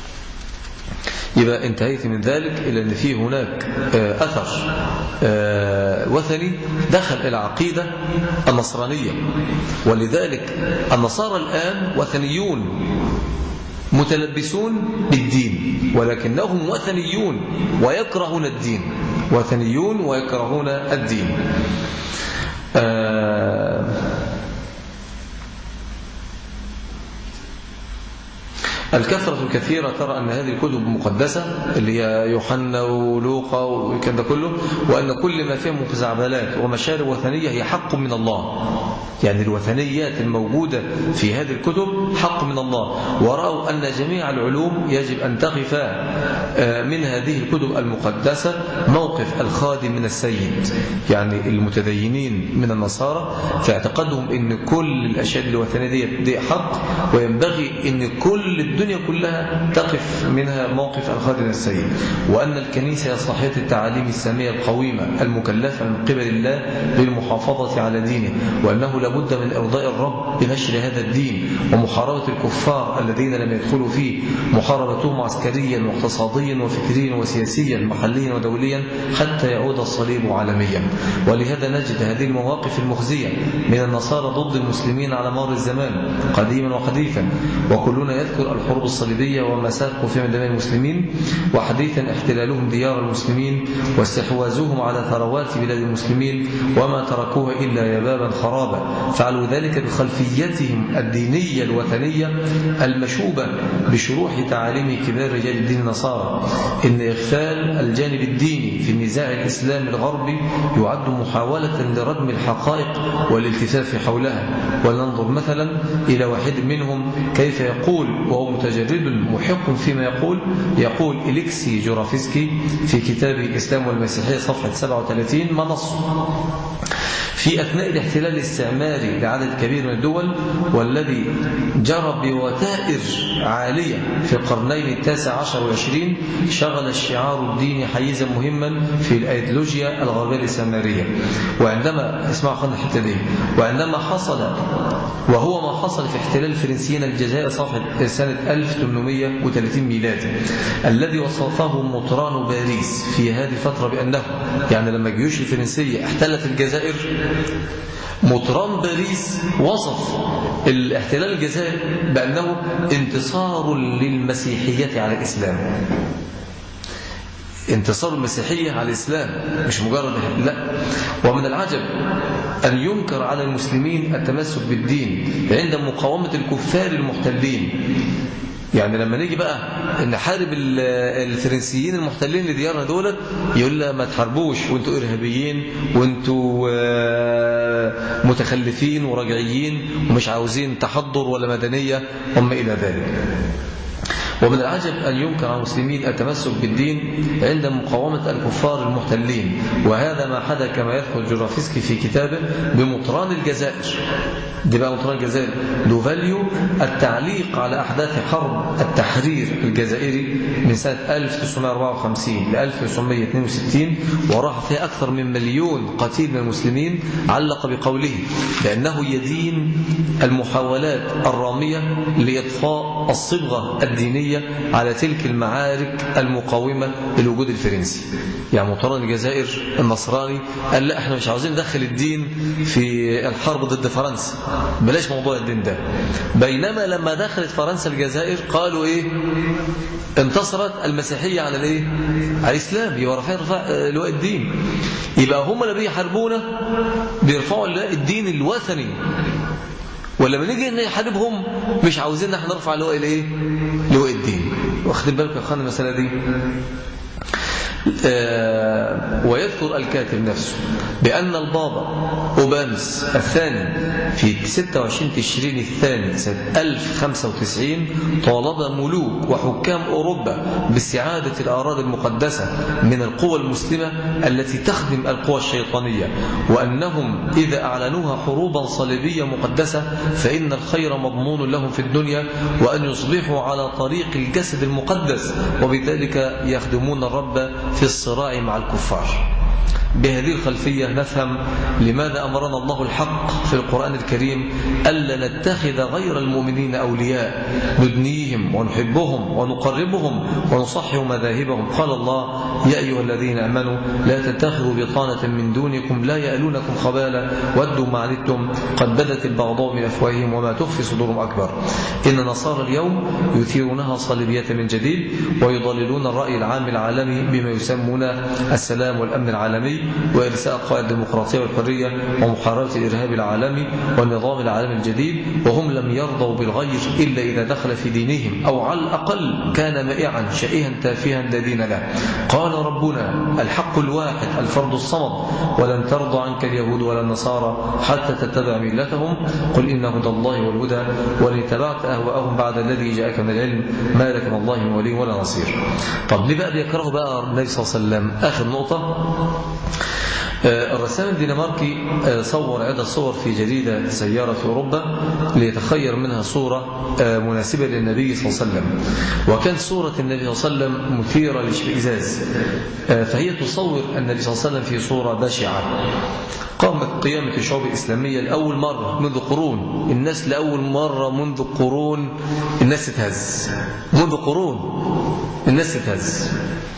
يبقى انتهيت من ذلك إلى أن في هناك أثر وثني دخل إلى عقيدة النصرانية ولذلك النصارى الآن وثنيون متلبسون بالدين ولكنهم وثنيون ويكرهون الدين وثنيون ويكرهون الدين آه الكثرة الكثيرة ترى أن هذه الكتب مقدسة اللي هي يوحنا ولوقا وكذا كله وأن كل ما فيه مخزعبلات ومشارب وثنية هي حق من الله يعني الوثنيات الموجودة في هذه الكتب حق من الله ورأوا أن جميع العلوم يجب أن تقف من هذه الكتب المقدسة موقف الخادم من السيد يعني المتدينين من النصارى في اعتقادهم أن كل الأشياء الوثنية دي, دي حق وينبغي أن كل الدنيا كلها تقف منها موقف الخادم من السيد وأن الكنيسة صاحبة التعاليم السامية القويمة المكلفة من قبل الله بالمحافظة على دينه وأنه لابد من إرضاء الرب بنشر هذا الدين ومحاربة الكفار الذين لم يدخلوا فيه محاربتهم عسكريا واقتصاديا وفكريا وسياسيا محليا ودوليا حتى يعود الصليب عالميا ولهذا نجد هذه المواقف المخزية من النصارى ضد المسلمين على مر الزمان قديما وحديثا وكلنا يذكر الحروب الصليبية وما ساقوا في دماء المسلمين وحديثا احتلالهم ديار المسلمين واستحواذهم على ثروات بلاد المسلمين وما تركوها إلا يبابا خرابا فعلوا ذلك بخلفيتهم الدينية الوثنية المشوبة بشروح تعاليم كبار رجال الدين النصارى إن إغفال الجانب الديني في النزاع الإسلامي الغربي يعد محاولة لردم الحقائق والالتفاف حولها ولننظر مثلا إلى واحد منهم كيف يقول وهو متجرد محق فيما يقول يقول إليكسي جورافسكي في كتاب الإسلام والمسيحية صفحة 37 ما نصه في أثناء الاحتلال الاستعماري لعدد كبير من الدول والذي جرى بوتائر عالية في القرنين التاسع عشر والعشرين شغل الشعار الديني حيزا مهما في الأيديولوجيا الغربية الاستعمارية وعندما اسمعوا خلنا الحتة دي وعندما حصل وهو ما حصل في احتلال الفرنسيين الجزائر صفحة سنة 1830 ميلادي الذي وصفه مطران باريس في هذه الفترة بأنه يعني لما الجيوش الفرنسية احتلت الجزائر مطران باريس وصف الاحتلال الجزائر بأنه انتصار للمسيحية على الإسلام انتصار المسيحية على الإسلام مش مجرد لا ومن العجب أن ينكر على المسلمين التمسك بالدين عند مقاومة الكفار المحتلين يعني لما نيجي بقى نحارب الفرنسيين المحتلين لديارنا دولت يقول لا ما تحاربوش وانتوا إرهابيين وانتوا متخلفين ورجعيين ومش عاوزين تحضر ولا مدنية وما إلى ذلك ومن العجب أن يمكن على المسلمين التمسك بالدين عند مقاومة الكفار المحتلين وهذا ما حدث كما يذكر جرافسكي في كتابه بمطران الجزائر دي بقى مطران الجزائر دوفاليو التعليق على أحداث حرب التحرير الجزائري من سنة 1954 ل 1962 وراح فيها أكثر من مليون قتيل من المسلمين علق بقوله بأنه يدين المحاولات الرامية لإطفاء الصبغة الدينية على تلك المعارك المقاومة للوجود الفرنسي يعني مطران الجزائر النصراني قال لا احنا مش عاوزين ندخل الدين في الحرب ضد فرنسا بلاش موضوع الدين ده بينما لما دخلت فرنسا الجزائر قالوا ايه انتصرت المسيحية على الايه على الاسلام يبقى رافعين لواء الدين يبقى هم اللي بيحاربونا بيرفعوا لواء الدين الوثني ولما نيجي نحاربهم مش عاوزين احنا نرفع لواء الايه لواء الدين واخدين بالكم يا اخوانا المساله دي آه ويذكر الكاتب نفسه بأن البابا أوبانس الثاني في 26 تشرين الثاني سنة 1095 طالب ملوك وحكام أوروبا باستعادة الأراضي المقدسة من القوى المسلمة التي تخدم القوى الشيطانية وأنهم إذا أعلنوها حروبا صليبية مقدسة فإن الخير مضمون لهم في الدنيا وأن يصبحوا على طريق الجسد المقدس وبذلك يخدمون الرب في الصراع مع الكفار بهذه الخلفية نفهم لماذا أمرنا الله الحق في القرآن الكريم ألا نتخذ غير المؤمنين أولياء ندنيهم ونحبهم ونقربهم ونصحح مذاهبهم قال الله يا أيها الذين أمنوا لا تتخذوا بطانة من دونكم لا يألونكم خبالا ودوا ما عنتم قد بدت البغضاء من أفواههم وما تخفي صدورهم أكبر إن نصارى اليوم يثيرونها صليبية من جديد ويضللون الرأي العام العالمي بما يسمون السلام والأمن العالمي وإرساء قواعد الديمقراطية والحرية ومحاربة الإرهاب العالمي والنظام العالمي الجديد وهم لم يرضوا بالغير إلا إذا دخل في دينهم أو على الأقل كان مائعا شائها تافها لا دين له قال ربنا الحق الواحد الفرد الصمد ولن ترضى عنك اليهود ولا النصارى حتى تتبع ملتهم قل إن هدى الله والهدى ولن تبعت أهواءهم بعد الذي جاءك من العلم ما لك من الله من ولي ولا نصير طب ليه بقى بيكره بقى النبي صلى الله عليه وسلم آخر نقطة الرسام الدنماركي صور عدة صور في جريدة سيارة في أوروبا ليتخير منها صورة مناسبة للنبي صلى الله عليه وسلم وكان صورة النبي صلى الله عليه وسلم مثيرة للاشمئزاز فهي تصور النبي صلى الله عليه وسلم في صورة بشعة قامت قيامة الشعوب الإسلامية لأول مرة منذ قرون الناس لأول مرة منذ قرون الناس تتهز منذ قرون الناس تتهز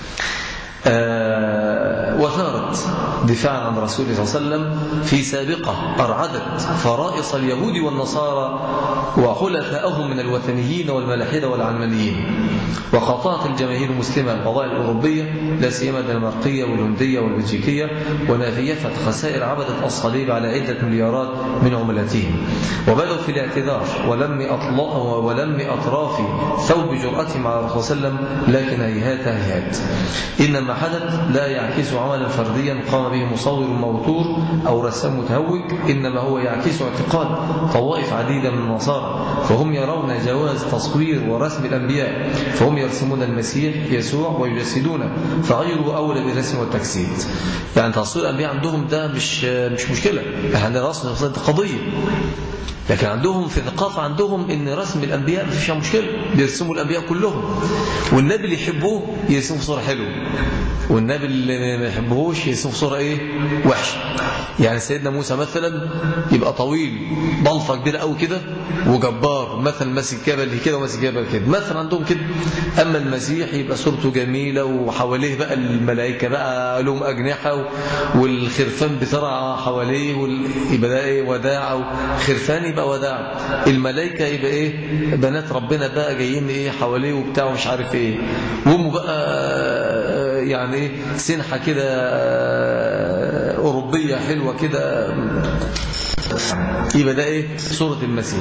آه وثارت دفاعا عن رسول الله صلى الله عليه وسلم في سابقة أرعدت فرائص اليهود والنصارى وخلفائهم من الوثنيين والملاحدة والعلمانيين وقاطعت الجماهير المسلمة القضايا الأوروبية لا سيما الدنماركية والهندية والبلجيكية ونافيفت خسائر عبدة الصليب على عدة مليارات من عملاتهم وبدأوا في الاعتذار ولم ولم أطراف ثوب جرأتهم على الرسول صلى الله عليه وسلم لكن هيهات هيهات إنما حدث لا يعكس عملا فرديا قام به مصور موتور أو رسام متهوج إنما هو يعكس اعتقاد طوائف عديدة من النصارى فهم يرون جواز تصوير ورسم الأنبياء فهم يرسمون المسيح يسوع ويجسدونه فغيره أولى بالرسم والتجسيد يعني تصوير الأنبياء عندهم ده مش مش مشكلة يعني رسم قضية لكن عندهم في الثقافة عندهم ان رسم الأنبياء ما فيش مشكلة بيرسموا الأنبياء كلهم والنبي اللي يحبوه يرسموا صورة حلوة والنبي اللي ما يحبوهوش يرسموا صورة ايه وحشة يعني سيدنا موسى مثلا يبقى طويل ضلفة كبيرة قوي كده وجبار مثلا ماسك جبل كده وماسك جبل كده مثلا عندهم كده أما المسيح يبقى صورته جميلة وحواليه بقى الملائكة بقى لهم أجنحة والخرفان بترعى حواليه يبقى ده ايه وداع خرفان يبقى وداع الملائكة يبقى ايه بنات ربنا بقى جايين ايه حواليه وبتاع ومش عارف ايه وامه بقى يعني ايه سنحة كده أوروبية حلوة كده يبقى ده ايه صورة المسيح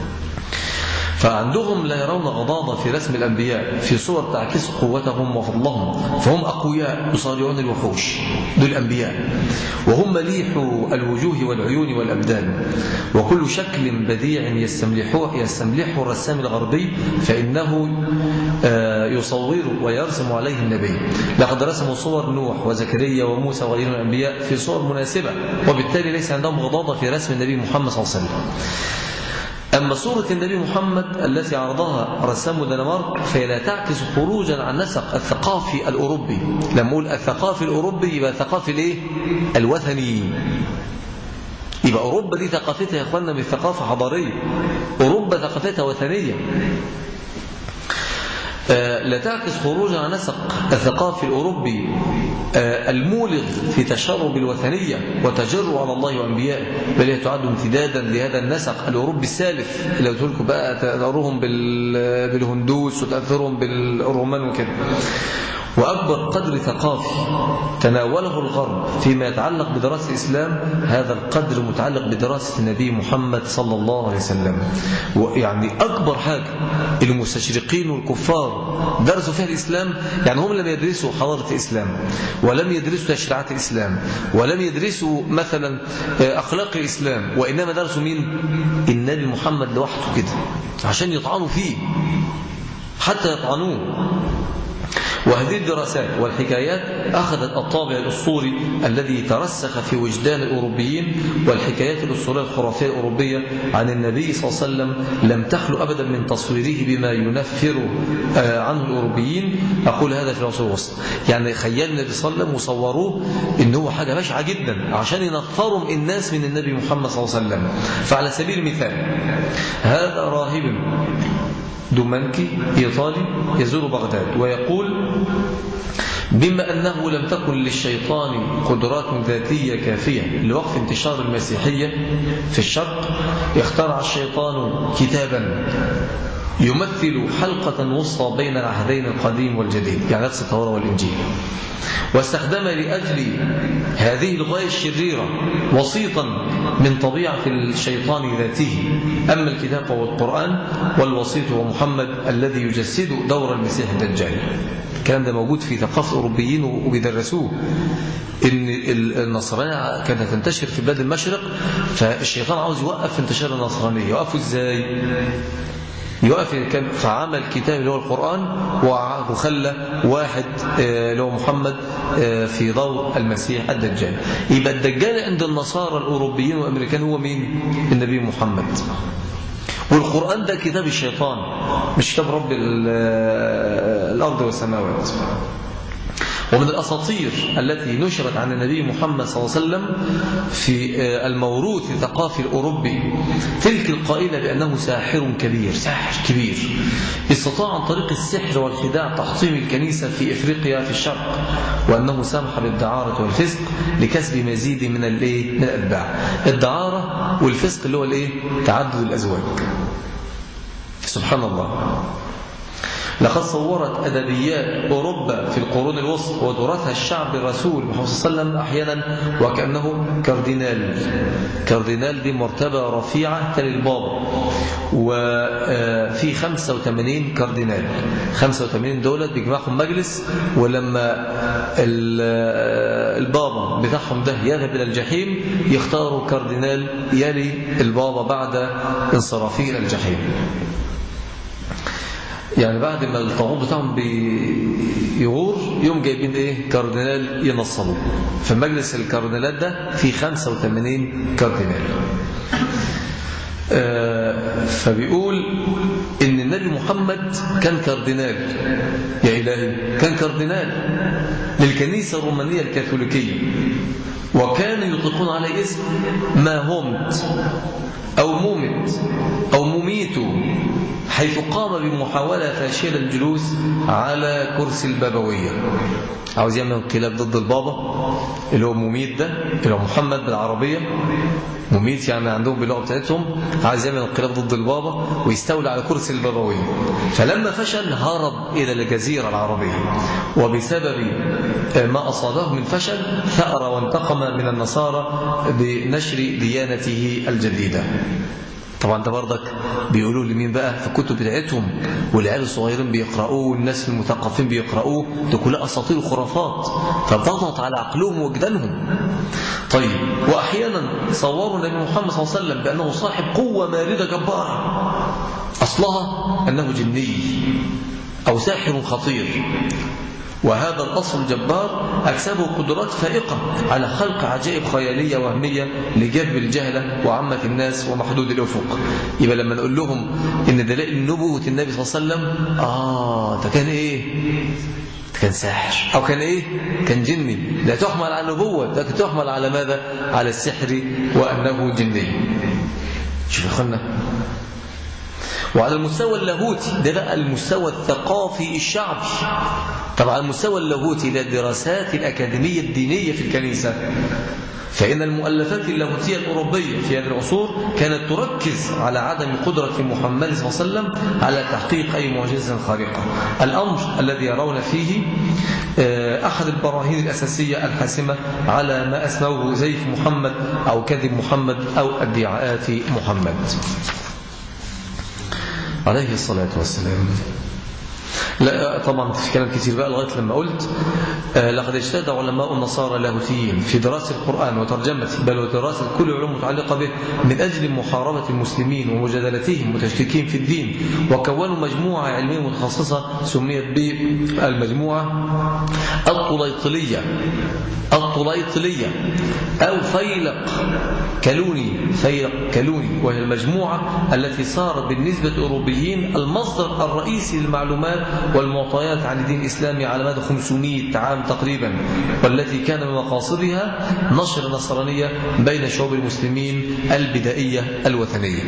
فعندهم لا يرون غضاضة في رسم الأنبياء في صور تعكس قوتهم وفضلهم فهم أقوياء يصارعون الوحوش دول الأنبياء وهم مليح الوجوه والعيون والأبدان وكل شكل بديع يستملحه, يستملحه الرسام الغربي فإنه يصور ويرسم عليه النبي لقد رسموا صور نوح وزكريا وموسى وغيرهم الأنبياء في صور مناسبة وبالتالي ليس عندهم غضاضة في رسم النبي محمد صلى الله عليه وسلم أما صورة النبي محمد التي عرضها رسام الدنمارك فهي لا تعكس خروجا عن نسق الثقافي الأوروبي لما أقول الثقافي الأوروبي يبقى الثقافي الإيه؟ الوثني يبقى أوروبا دي ثقافتها يا أخواننا من ثقافة حضارية أوروبا ثقافتها وثنية لا تعكس خروجا عن نسق الثقافي الأوروبي المولغ في تشرب الوثنية وتجرؤ على الله وأنبيائه بل هي تعد امتدادا لهذا النسق الأوروبي السالف اللي قلت لكم بقى تأثرهم بالهندوس وتأثرهم بالرومان وكده وأكبر قدر ثقافي تناوله الغرب فيما يتعلق بدراسة الإسلام هذا القدر متعلق بدراسة النبي محمد صلى الله عليه وسلم يعني أكبر حاجة المستشرقين والكفار درسوا فيها الإسلام يعني هم لم يدرسوا حضارة الإسلام ولم يدرسوا تشريعات الإسلام ولم يدرسوا مثلا أخلاق الإسلام وإنما درسوا مين النبي محمد لوحده كده عشان يطعنوا فيه حتى يطعنوه وهذه الدراسات والحكايات أخذت الطابع الأسطوري الذي ترسخ في وجدان الأوروبيين والحكايات الأسطورية الخرافية الأوروبية عن النبي صلى الله عليه وسلم لم تخلو أبدا من تصويره بما ينفر عنه الأوروبيين أقول هذا في العصور الوسطى يعني خيال النبي صلى الله عليه وسلم وصوروه إن هو حاجة بشعة جدا عشان ينفروا الناس من النبي محمد صلى الله عليه وسلم فعلى سبيل المثال هذا راهب دومانكي إيطالي يزور بغداد ويقول بما أنه لم تكن للشيطان قدرات ذاتية كافية لوقف انتشار المسيحية في الشرق اخترع الشيطان كتابا يمثل حلقة وسطى بين العهدين القديم والجديد يعني نفس التوراة والإنجيل واستخدم لأجل هذه الغاية الشريرة وسيطا من طبيعة الشيطان ذاته أما الكتاب فهو القرآن والوسيط هو محمد الذي يجسد دور المسيح الدجال الكلام ده موجود في ثقافة الأوروبيين وبيدرسوه إن النصرانية كانت تنتشر في بلاد المشرق فالشيطان عاوز يوقف انتشار النصرانية يوقفه إزاي يقف كان فعمل كتاب اللي هو القرآن وخلى واحد اللي هو محمد في ضوء المسيح الدجال يبقى الدجال عند النصارى الأوروبيين والأمريكان هو مين النبي محمد والقرآن ده كتاب الشيطان مش كتاب رب الأرض والسماوات ومن الأساطير التي نشرت عن النبي محمد صلى الله عليه وسلم في الموروث الثقافي الأوروبي تلك القائلة بأنه ساحر كبير ساحر كبير استطاع عن طريق السحر والخداع تحطيم الكنيسة في إفريقيا في الشرق وأنه سمح بالدعارة والفسق لكسب مزيد من الايه من الأتباع الدعارة والفسق اللي هو الايه تعدد الأزواج سبحان الله لقد صورت أدبيات أوروبا في القرون الوسطى ودرسها الشعب الرسول محمد صلى الله عليه وسلم أحيانا وكأنه كاردينال كاردينال دي مرتبة رفيعة تلي البابا وفي 85 كاردينال 85 دولة بيجمعهم مجلس ولما البابا بتاعهم ده يذهب إلى الجحيم يختاروا كاردينال يلي البابا بعد انصرافه إلى الجحيم يعني بعد ما الطاغوت بتاعهم بيغور يوم جايبين ايه كاردينال ينصبوا في مجلس الكاردينالات ده في 85 كاردينال آه فبيقول ان النبي محمد كان كاردينال يا الهي كان كاردينال للكنيسه الرومانيه الكاثوليكيه وكانوا يطلقون عليه اسم ما همت او مومت او مميت حيث قام بمحاولة فاشلة الجلوس على كرسي البابوية عاوز يعمل انقلاب ضد البابا اللي هو مميت ده اللي هو محمد بالعربية مميت يعني عندهم باللغة بتاعتهم عايز يعمل انقلاب ضد البابا ويستولى على كرسي البابوية فلما فشل هرب إلى الجزيرة العربية وبسبب ما أصابه من فشل ثأر وانتقم من النصارى بنشر ديانته الجديدة طبعا ده برضك بيقولوا لمين بقى في الكتب بتاعتهم والعيال الصغيرين بيقرأوه والناس المثقفين بيقرأوه ده كلها أساطير وخرافات فبتضغط على عقلهم ووجدانهم طيب وأحيانا صوروا النبي محمد صلى الله عليه وسلم بأنه صاحب قوة ماردة جبارة أصلها أنه جني أو ساحر خطير وهذا الأصل الجبار أكسبه قدرات فائقة على خلق عجائب خيالية وهمية لجذب الجهلة وعامة الناس ومحدود الأفق يبقى لما نقول لهم إن دلائل نبوة النبي صلى الله عليه وسلم آه ده كان إيه ده كان ساحر أو كان إيه كان جني لا تحمل على النبوة لكن تحمل على ماذا على السحر وأنه جني شوف يا أخوانا وعلى المستوى اللاهوتي ده بقى المستوى الثقافي الشعبي طبعا على المستوى اللاهوتي للدراسات الأكاديمية الدينية في الكنيسة فإن المؤلفات اللاهوتية الأوروبية في هذه العصور كانت تركز على عدم قدرة محمد صلى الله عليه وسلم على تحقيق أي معجزة خارقة الأمر الذي يرون فيه أحد البراهين الأساسية الحاسمة على ما أسموه زيف محمد أو كذب محمد أو ادعاءات محمد عليه الصلاة والسلام لا طبعا في كلام كتير بقى لغايه لما قلت آه لقد اجتهد علماء النصارى اللاهوتيين في دراسه القران وترجمته بل ودراسه كل العلوم المتعلقه به من اجل محاربه المسلمين ومجادلتهم وتشكيكهم في الدين وكونوا مجموعه علميه متخصصه سميت بالمجموعه الطليطليه الطليطليه او فيلق كلوني فيلق كلوني وهي المجموعه التي صارت بالنسبه للاوروبيين المصدر الرئيسي للمعلومات والمعطيات عن الدين الإسلامي على مدى 500 عام تقريبا والتي كان من مقاصدها نشر النصرانية بين شعوب المسلمين البدائية الوثنية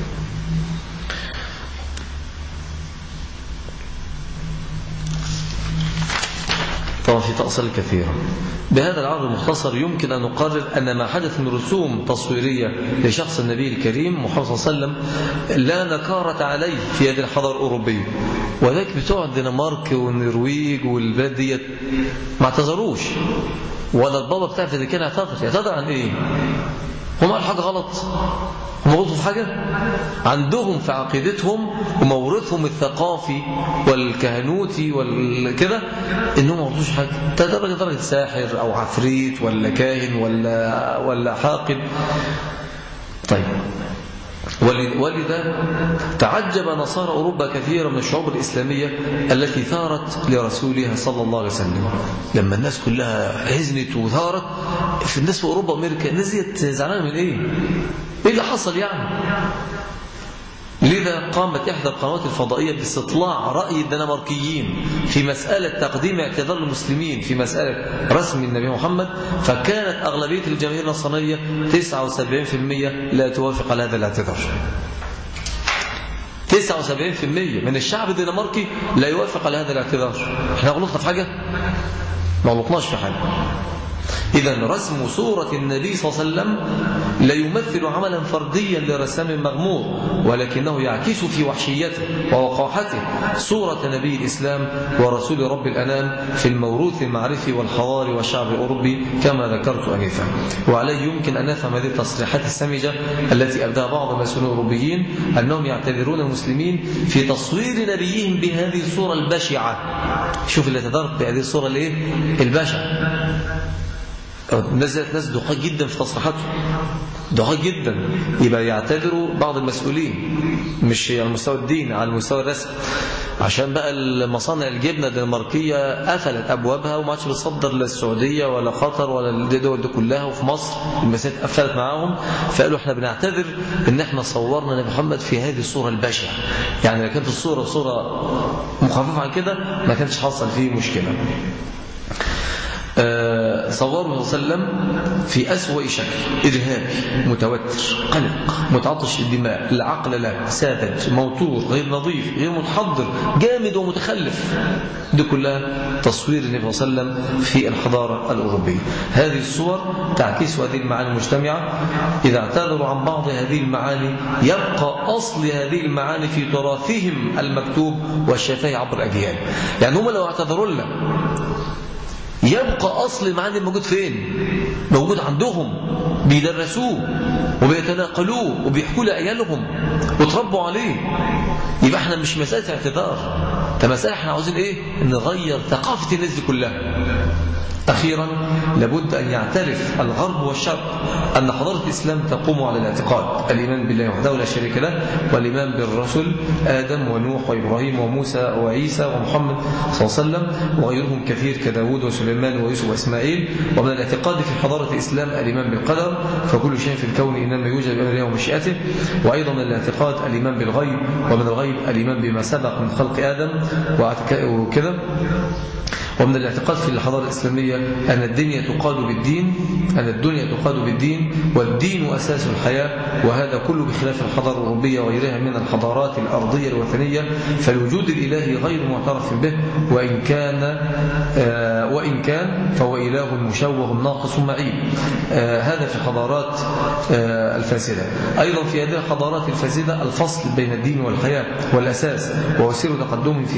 طبعا في تأصيل كثيرة بهذا العرض المختصر يمكن أن نقرر أن ما حدث من رسوم تصويرية لشخص النبي الكريم محمد صلى الله عليه وسلم لا نكارة عليه في هذه الحضارة الأوروبية وذلك بتوع الدنمارك والنرويج والبلاد ديت ما اعتذروش ولا البابا بتاع الفاتيكان اعتذر يعتذر عن ايه هم قالوا حاجة غلط هم غلطوا في حاجة عندهم في عقيدتهم ومورثهم الثقافي والكهنوتي والكده انهم ما غلطوش حاجة درجة درجة ساحر او عفريت ولا كاهن ولا ولا حاقد طيب ولذا تعجب نصارى أوروبا كثيرا من الشعوب الإسلامية التي ثارت لرسولها صلى الله عليه وسلم لما الناس كلها حزنت وثارت في الناس في أوروبا وأمريكا الناس ديت زعلانة من إيه؟ إيه اللي حصل يعني؟ لذا قامت إحدى القنوات الفضائية باستطلاع رأي الدنماركيين في مسألة تقديم اعتذار المسلمين في مسألة رسم النبي محمد فكانت أغلبية الجماهير النصرانية 79% لا توافق على هذا الاعتذار 79% من الشعب الدنماركي لا يوافق على هذا الاعتذار احنا غلطنا في حاجة؟ ما غلطناش في حاجة إذا رسم صورة النبي صلى الله عليه وسلم لا يمثل عملا فرديا لرسام مغمور ولكنه يعكس في وحشيته ووقاحته صورة نبي الإسلام ورسول رب الأنام في الموروث المعرفي والحضاري والشعب الأوروبي كما ذكرت أنفا وعليه يمكن أن نفهم هذه التصريحات السمجة التي أبداها بعض المسؤولين الأوروبيين أنهم يعتذرون المسلمين في تصوير نبيهم بهذه الصورة البشعة شوف اللي تدرك بهذه الصورة الايه البشعة نزلت ناس دقاق جدا في تصريحاتهم دقاق جدا يبقى يعتذروا بعض المسؤولين مش على مستوى الدين على المستوى الرسمي عشان بقى المصانع الجبنه الدنماركيه قفلت ابوابها وما عادش بتصدر للسعوديه ولا قطر ولا الدول دي كلها وفي مصر المساجد قفلت معاهم فقالوا احنا بنعتذر ان احنا صورنا نبي محمد في هذه الصوره البشعه يعني لو كانت الصوره صوره مخففه عن كده ما كانش حصل فيه مشكله صوره صلى الله عليه وسلم في أسوأ شكل إرهابي متوتر قلق متعطش الدماء لا عقل له ساذج موتور غير نظيف غير متحضر جامد ومتخلف دي كلها تصوير النبي صلى الله عليه وسلم في الحضارة الأوروبية هذه الصور تعكس هذه المعاني المجتمعة إذا اعتذروا عن بعض هذه المعاني يبقى أصل هذه المعاني في تراثهم المكتوب والشفاهي عبر الأجيال يعني هم لو اعتذروا لنا يبقى أصل المعاني الموجود فين موجود عندهم بيدرسوه وبيتناقلوه وبيحكوا لعيالهم وتربوا عليه يبقى احنا مش مسألة اعتذار ده مسألة احنا عاوزين ايه نغير ثقافة الناس دي كلها أخيرا لابد أن يعترف الغرب والشرق أن حضارة الإسلام تقوم على الاعتقاد الإيمان بالله وحده لا شريك له والإيمان بالرسل آدم ونوح وإبراهيم وموسى وعيسى ومحمد صلى الله عليه وسلم وغيرهم كثير كداود وسليمان ويوسف وإسماعيل ومن الاعتقاد في حضارة الإسلام الإيمان بالقدر فكل شيء في الكون إنما يوجد بأمر الله ومشيئته وأيضا من الاعتقاد الإيمان بالغيب ومن الغيب الإيمان بما سبق من خلق آدم وكذا ومن الاعتقاد في الحضارة الإسلامية أن الدنيا تقاد بالدين أن الدنيا تقاد بالدين والدين أساس الحياة وهذا كله بخلاف الحضارة الأوروبية وغيرها من الحضارات الأرضية الوثنية فالوجود الإلهي غير معترف به وإن كان آه وإن كان فهو إله مشوه ناقص معيب آه هذا في الحضارات آه الفاسدة أيضا في هذه الحضارات الفاسدة الفصل بين الدين والحياة والأساس ووسير تقدمهم في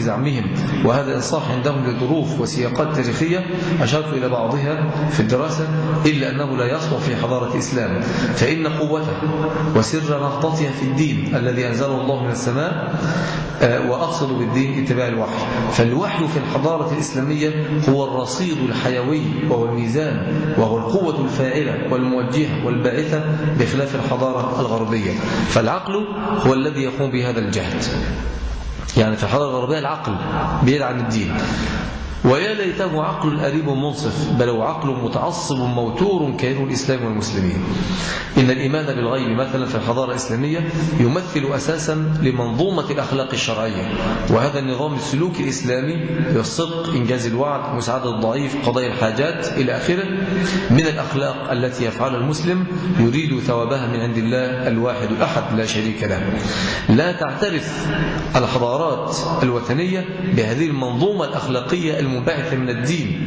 في زعمهم وهذا إنصاح عندهم لظروف وسياقات تاريخية أشرت إلى بعضها في الدراسة إلا أنه لا يصلح في حضارة الإسلام فإن قوته وسر نهضتها في الدين الذي أنزله الله من السماء وأقصد بالدين اتباع الوحي فالوحي في الحضارة الإسلامية هو الرصيد الحيوي وهو الميزان وهو القوة الفاعلة والموجهة والباعثة بخلاف الحضارة الغربية فالعقل هو الذي يقوم بهذا الجهد يعني في الحضارة الغربية العقل بعيد عن الدين ويا ليته عقل أريب منصف بل هو عقل متعصب موتور كينه الإسلام والمسلمين إن الإيمان بالغيب مثلا في الحضارة الإسلامية يمثل أساسا لمنظومة الأخلاق الشرعية وهذا النظام السلوكي الإسلامي الصدق إنجاز الوعد مساعدة الضعيف قضاء الحاجات إلى آخره من الأخلاق التي يفعلها المسلم يريد ثوابها من عند الله الواحد الأحد لا شريك له لا تعترف الحضارات الوثنية بهذه المنظومة الأخلاقية المنبعثة من الدين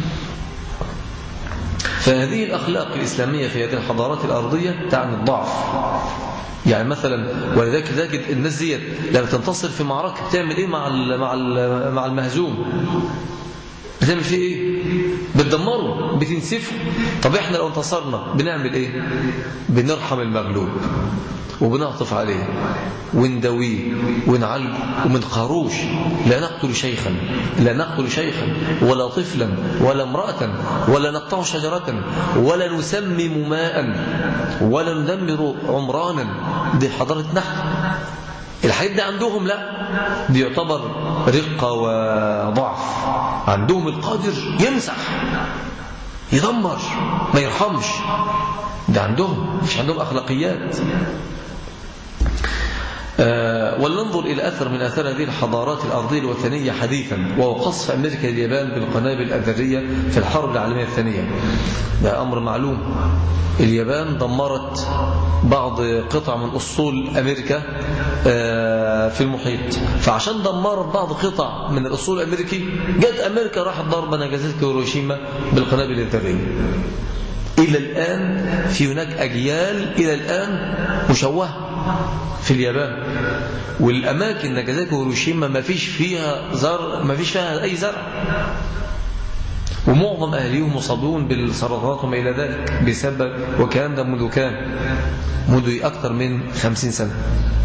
فهذه الأخلاق الإسلامية في هذه الحضارات الأرضية تعني الضعف يعني مثلا ولذلك تجد الناس ديت لما تنتصر في معركة بتعمل ايه مع مع مع المهزوم بتعمل فيه ايه بتدمره بتنسفه طب احنا لو انتصرنا بنعمل ايه بنرحم المغلوب وبنعطف عليه وندويه ونعالجه ومن خروش لا نقتل شيخا لا نقتل شيخا ولا طفلا ولا امرأة ولا نقطع شجرة ولا نسمم ماء ولا ندمر عمرانا دي حضارة نحن الحاجات دي عندهم لا دي يعتبر رقة وضعف عندهم القادر يمسح يدمر ما يرحمش ده عندهم مش عندهم أخلاقيات أه ولننظر إلى أثر من أثر هذه الحضارات الأرضية الوثنية حديثا وهو قصف أمريكا اليابان بالقنابل الذرية في الحرب العالمية الثانية ده أمر معلوم اليابان دمرت بعض قطع من أسطول أمريكا أه في المحيط فعشان دمرت بعض قطع من الأسطول الأمريكي جت أمريكا راحت ضربة نجازات هيروشيما بالقنابل الذرية إلى الآن في هناك أجيال إلى الآن مشوهة في اليابان والأماكن نجازاكي وهيروشيما ما فيش فيها زرع ما فيش فيها أي زرع ومعظم أهليهم مصابون بالسرطانات وما إلى ذلك بسبب وكان ده منذ كان منذ أكثر من خمسين سنة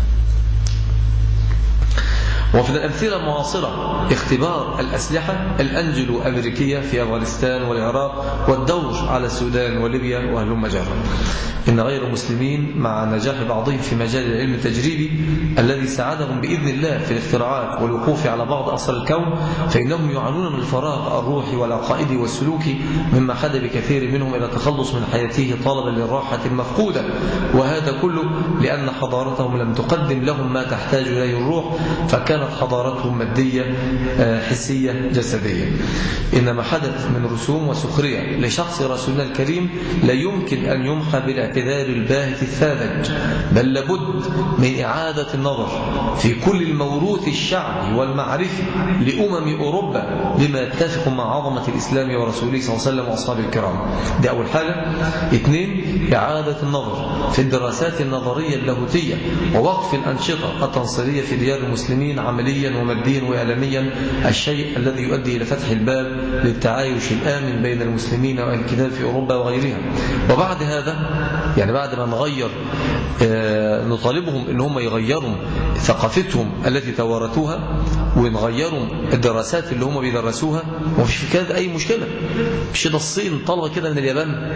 وفي الأمثلة المعاصرة اختبار الأسلحة الأنجلو أمريكية في أفغانستان والعراق والدور على السودان وليبيا وهلم جرا إن غير المسلمين مع نجاح بعضهم في مجال العلم التجريبي الذي ساعدهم بإذن الله في الاختراعات والوقوف على بعض أسرار الكون فإنهم يعانون من الفراغ الروحي والعقائدي والسلوكي مما حد بكثير منهم إلى التخلص من حياته طلبا للراحة المفقودة وهذا كله لأن حضارتهم لم تقدم لهم ما تحتاج إليه الروح فكان كانت حضارتهم مادية حسية جسدية إنما حدث من رسوم وسخرية لشخص رسولنا الكريم لا يمكن أن يمحى بالاعتذار الباهت الثابت بل لابد من إعادة النظر في كل الموروث الشعبي والمعرفي لأمم أوروبا بما يتفق مع عظمة الإسلام ورسوله صلى الله عليه وسلم وأصحابه الكرام دي أول حاجة اثنين إعادة النظر في الدراسات النظرية اللاهوتية ووقف الأنشطة التنصيرية في ديار المسلمين عمليا وماديا وإعلاميا الشيء الذي يؤدي إلى فتح الباب للتعايش الآمن بين المسلمين وأهل الكتاب في أوروبا وغيرها وبعد هذا يعني بعد ما نغير نطالبهم ان هم يغيروا ثقافتهم التي توارثوها ونغيروا الدراسات اللي هم بيدرسوها ومفيش في كده أي مشكلة مش ده الصين طلبة كده من اليابان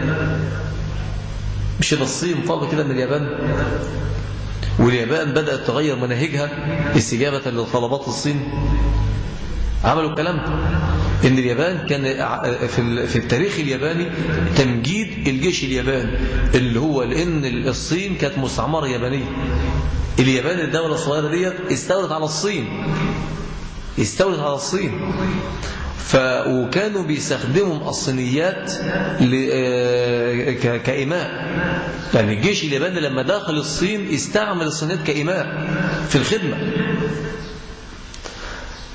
مش ده الصين طلبة كده من اليابان واليابان بدأت تغير مناهجها استجابة لطلبات الصين عملوا الكلام ده ان اليابان كان في التاريخ الياباني تمجيد الجيش الياباني اللي هو لان الصين كانت مستعمره يابانيه اليابان الدوله الصغيره ديت استولت على الصين استولت على الصين ف... وكانوا بيستخدموا الصينيات ل... ك... كإماء يعني الجيش الياباني لما دخل الصين استعمل الصينيات كإماء في الخدمة و...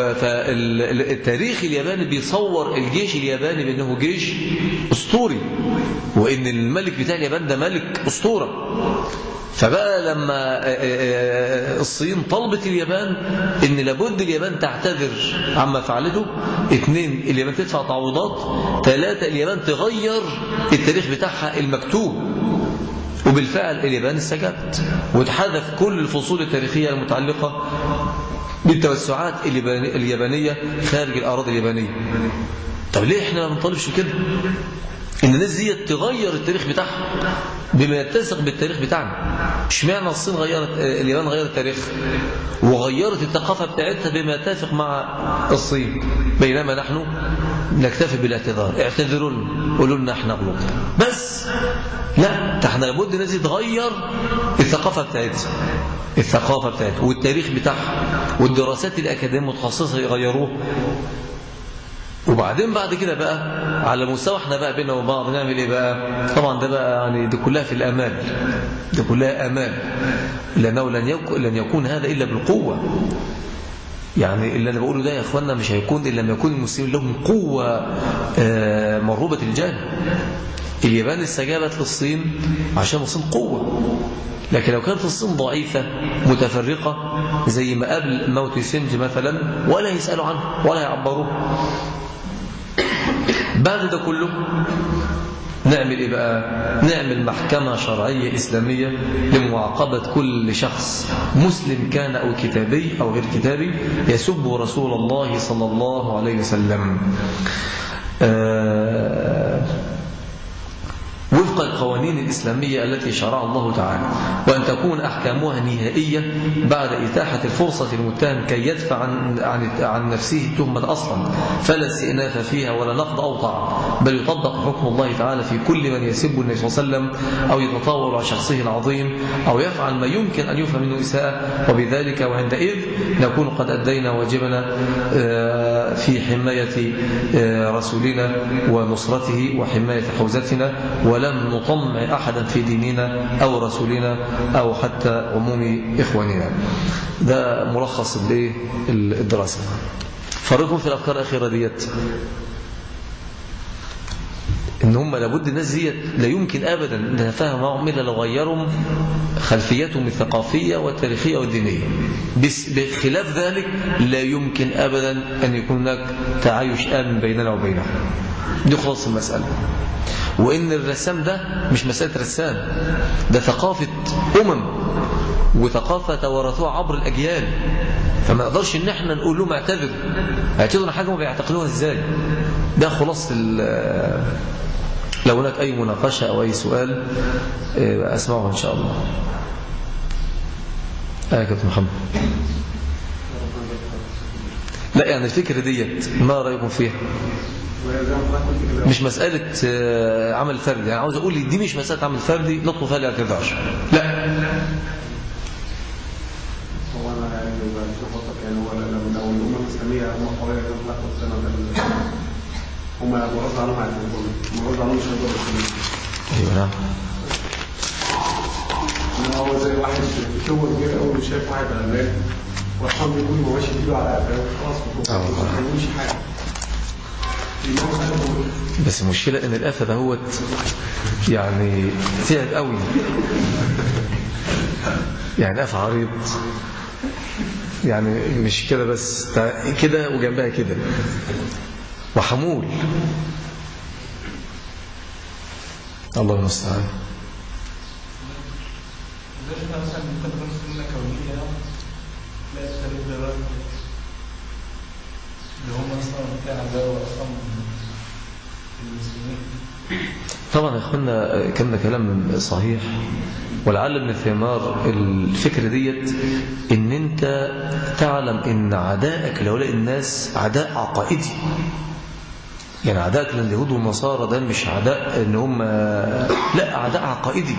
فالتاريخ الياباني بيصور الجيش الياباني بأنه جيش أسطوري وإن الملك بتاع اليابان ده ملك أسطورة فبقى لما الصين طلبت اليابان ان لابد اليابان تعتذر عما فعلته اثنين اليابان تدفع تعويضات ثلاثة اليابان تغير التاريخ بتاعها المكتوب وبالفعل اليابان استجابت وتحذف كل الفصول التاريخية المتعلقة بالتوسعات اليابانية خارج الأراضي اليابانية طب ليه احنا ما بنطالبش كده ان الناس دي تغير التاريخ بتاعها بما يتسق بالتاريخ بتاعنا اشمعنى الصين غيرت اليابان غيرت التاريخ وغيرت الثقافه بتاعتها بما يتفق مع الصين بينما نحن نكتفي بالاعتذار اعتذروا لنا قولوا لنا احنا غلطنا بس لا احنا لابد الناس دي تغير الثقافه بتاعتها الثقافه بتاعتها والتاريخ بتاعها والدراسات الاكاديميه المتخصصه يغيروه وبعدين بعد كده بقى على مستوى احنا بقى بينا وبعض نعمل ايه بقى طبعا ده بقى يعني دي كلها في الامال دي كلها امال لانه لن يكون لن يكون هذا الا بالقوه يعني اللي انا بقوله ده يا اخوانا مش هيكون الا لما يكون المسلمين لهم قوه مروبه الجانب اليابان استجابت للصين عشان الصين قوه لكن لو كانت الصين ضعيفة متفرقة زي ما قبل موت سنج مثلا ولا يسألوا عنه ولا يعبروه بعد ده كله نعمل إيه بقى نعمل محكمة شرعية إسلامية لمعاقبة كل شخص مسلم كان أو كتابي أو غير كتابي يسب رسول الله صلى الله عليه وسلم آه وفق القوانين الإسلامية التي شرع الله تعالى وأن تكون أحكامها نهائية بعد إتاحة الفرصة للمتهم كي يدفع عن, عن, عن نفسه التهمة أصلا فلا استئناف فيها ولا نقض أو طاعة بل يطبق حكم الله تعالى في كل من يسب النبي صلى الله عليه وسلم أو يتطاول على شخصه العظيم أو يفعل ما يمكن أن يفهم منه إساءة وبذلك وعندئذ نكون قد أدينا واجبنا في حماية رسولنا ونصرته وحماية حوزتنا ولم نطمع أحدا في ديننا أو رسولنا أو حتى عموم إخواننا ده ملخص الدراسة فرقم في الأفكار الأخيرة ديت ان هم لابد الناس ديت لا يمكن ابدا نتفاهم معهم الا لو غيروا خلفيتهم الثقافيه والتاريخيه والدينيه بس بخلاف ذلك لا يمكن ابدا ان يكون هناك تعايش امن بيننا وبينهم دي خلاص المساله وان الرسام ده مش مساله رسام ده ثقافه امم وثقافه توارثوها عبر الاجيال فما نقدرش ان احنا نقول لهم اعتذر اعتذروا حاجه ما بيعتقلوها ازاي ده خلاص لو هناك اي مناقشه او اي سؤال اسمعه ان شاء الله آه كابتن محمد لا يعني الفكره ديت ما رايكم فيها مش مسألة عمل فردي يعني عاوز أقول دي مش مسألة عمل فردي نطلب فيها الاعتذار لا هو انا يعني بشوفك يعني هو لو لو الامه الاسلاميه هم قويه كده في اخر السنه هم غصب عنهم هيعتذروا هم غصب عنهم مش هيقدروا يتكلموا ايوه نعم انما هو زي واحد شوه كبير قوي وشايف واحد غلبان وحام بيقول هو ماشي ايده على قفاه خلاص آه ما والله. بيعملوش حاجه الإمام قلبه بس المشكلة ان القفا دهوت يعني تعب قوي يعني قفا عريض يعني مش كده بس ده كده وجنبها كده وحمول الله المستعان زي احنا مثلا ممكن تكون سنة كونية تلاقي التاريخ ده بقى اللي هم اصلا بتاع ده اصلا المسلمين طبعا يا اخوانا كان كلام صحيح ولعل ابن ثمار الفكرة ديت ان انت تعلم ان عدائك لهؤلاء الناس عداء عقائدي يعني عدائك لليهود والنصارى ده مش عداء ان هم لا عداء عقائدي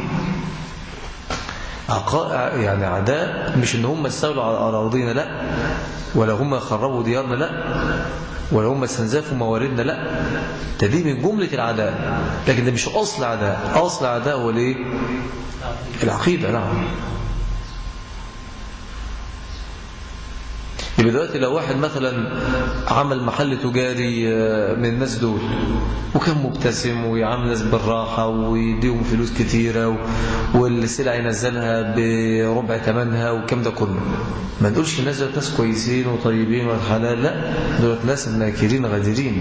عقا... يعني عداء مش ان هم استولوا على اراضينا لا ولا هم خربوا ديارنا لا ولا هم استنزفوا مواردنا لا ده دي من جملة العداء لكن ده مش أصل عداء أصل عداء هو الايه العقيدة نعم يبقى دلوقتي لو واحد مثلا عمل محل تجاري آه، من الناس دول وكان مبتسم ويعامل الناس بالراحة ويديهم فلوس كتيرة و- والسلع ينزلها بربع ثمنها والكلام ده كله ما نقولش الناس دول ناس كويسين وطيبين والحلال لا دول ناس ناكرين غادرين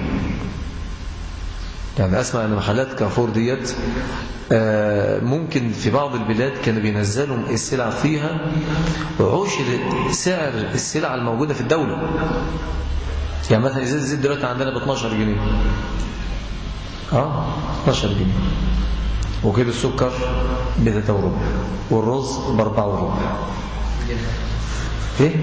يعني أسمع أن محلات كافور ديت آه، ممكن في بعض البلاد كانوا بينزلوا السلع فيها عشر سعر السلع الموجودة في الدولة يعني مثلا إزازة الزيت دلوقتي عندنا ب 12 جنيه اه 12 جنيه وكيلو السكر ب 3 وربع والرز ب 4 وربع ايه؟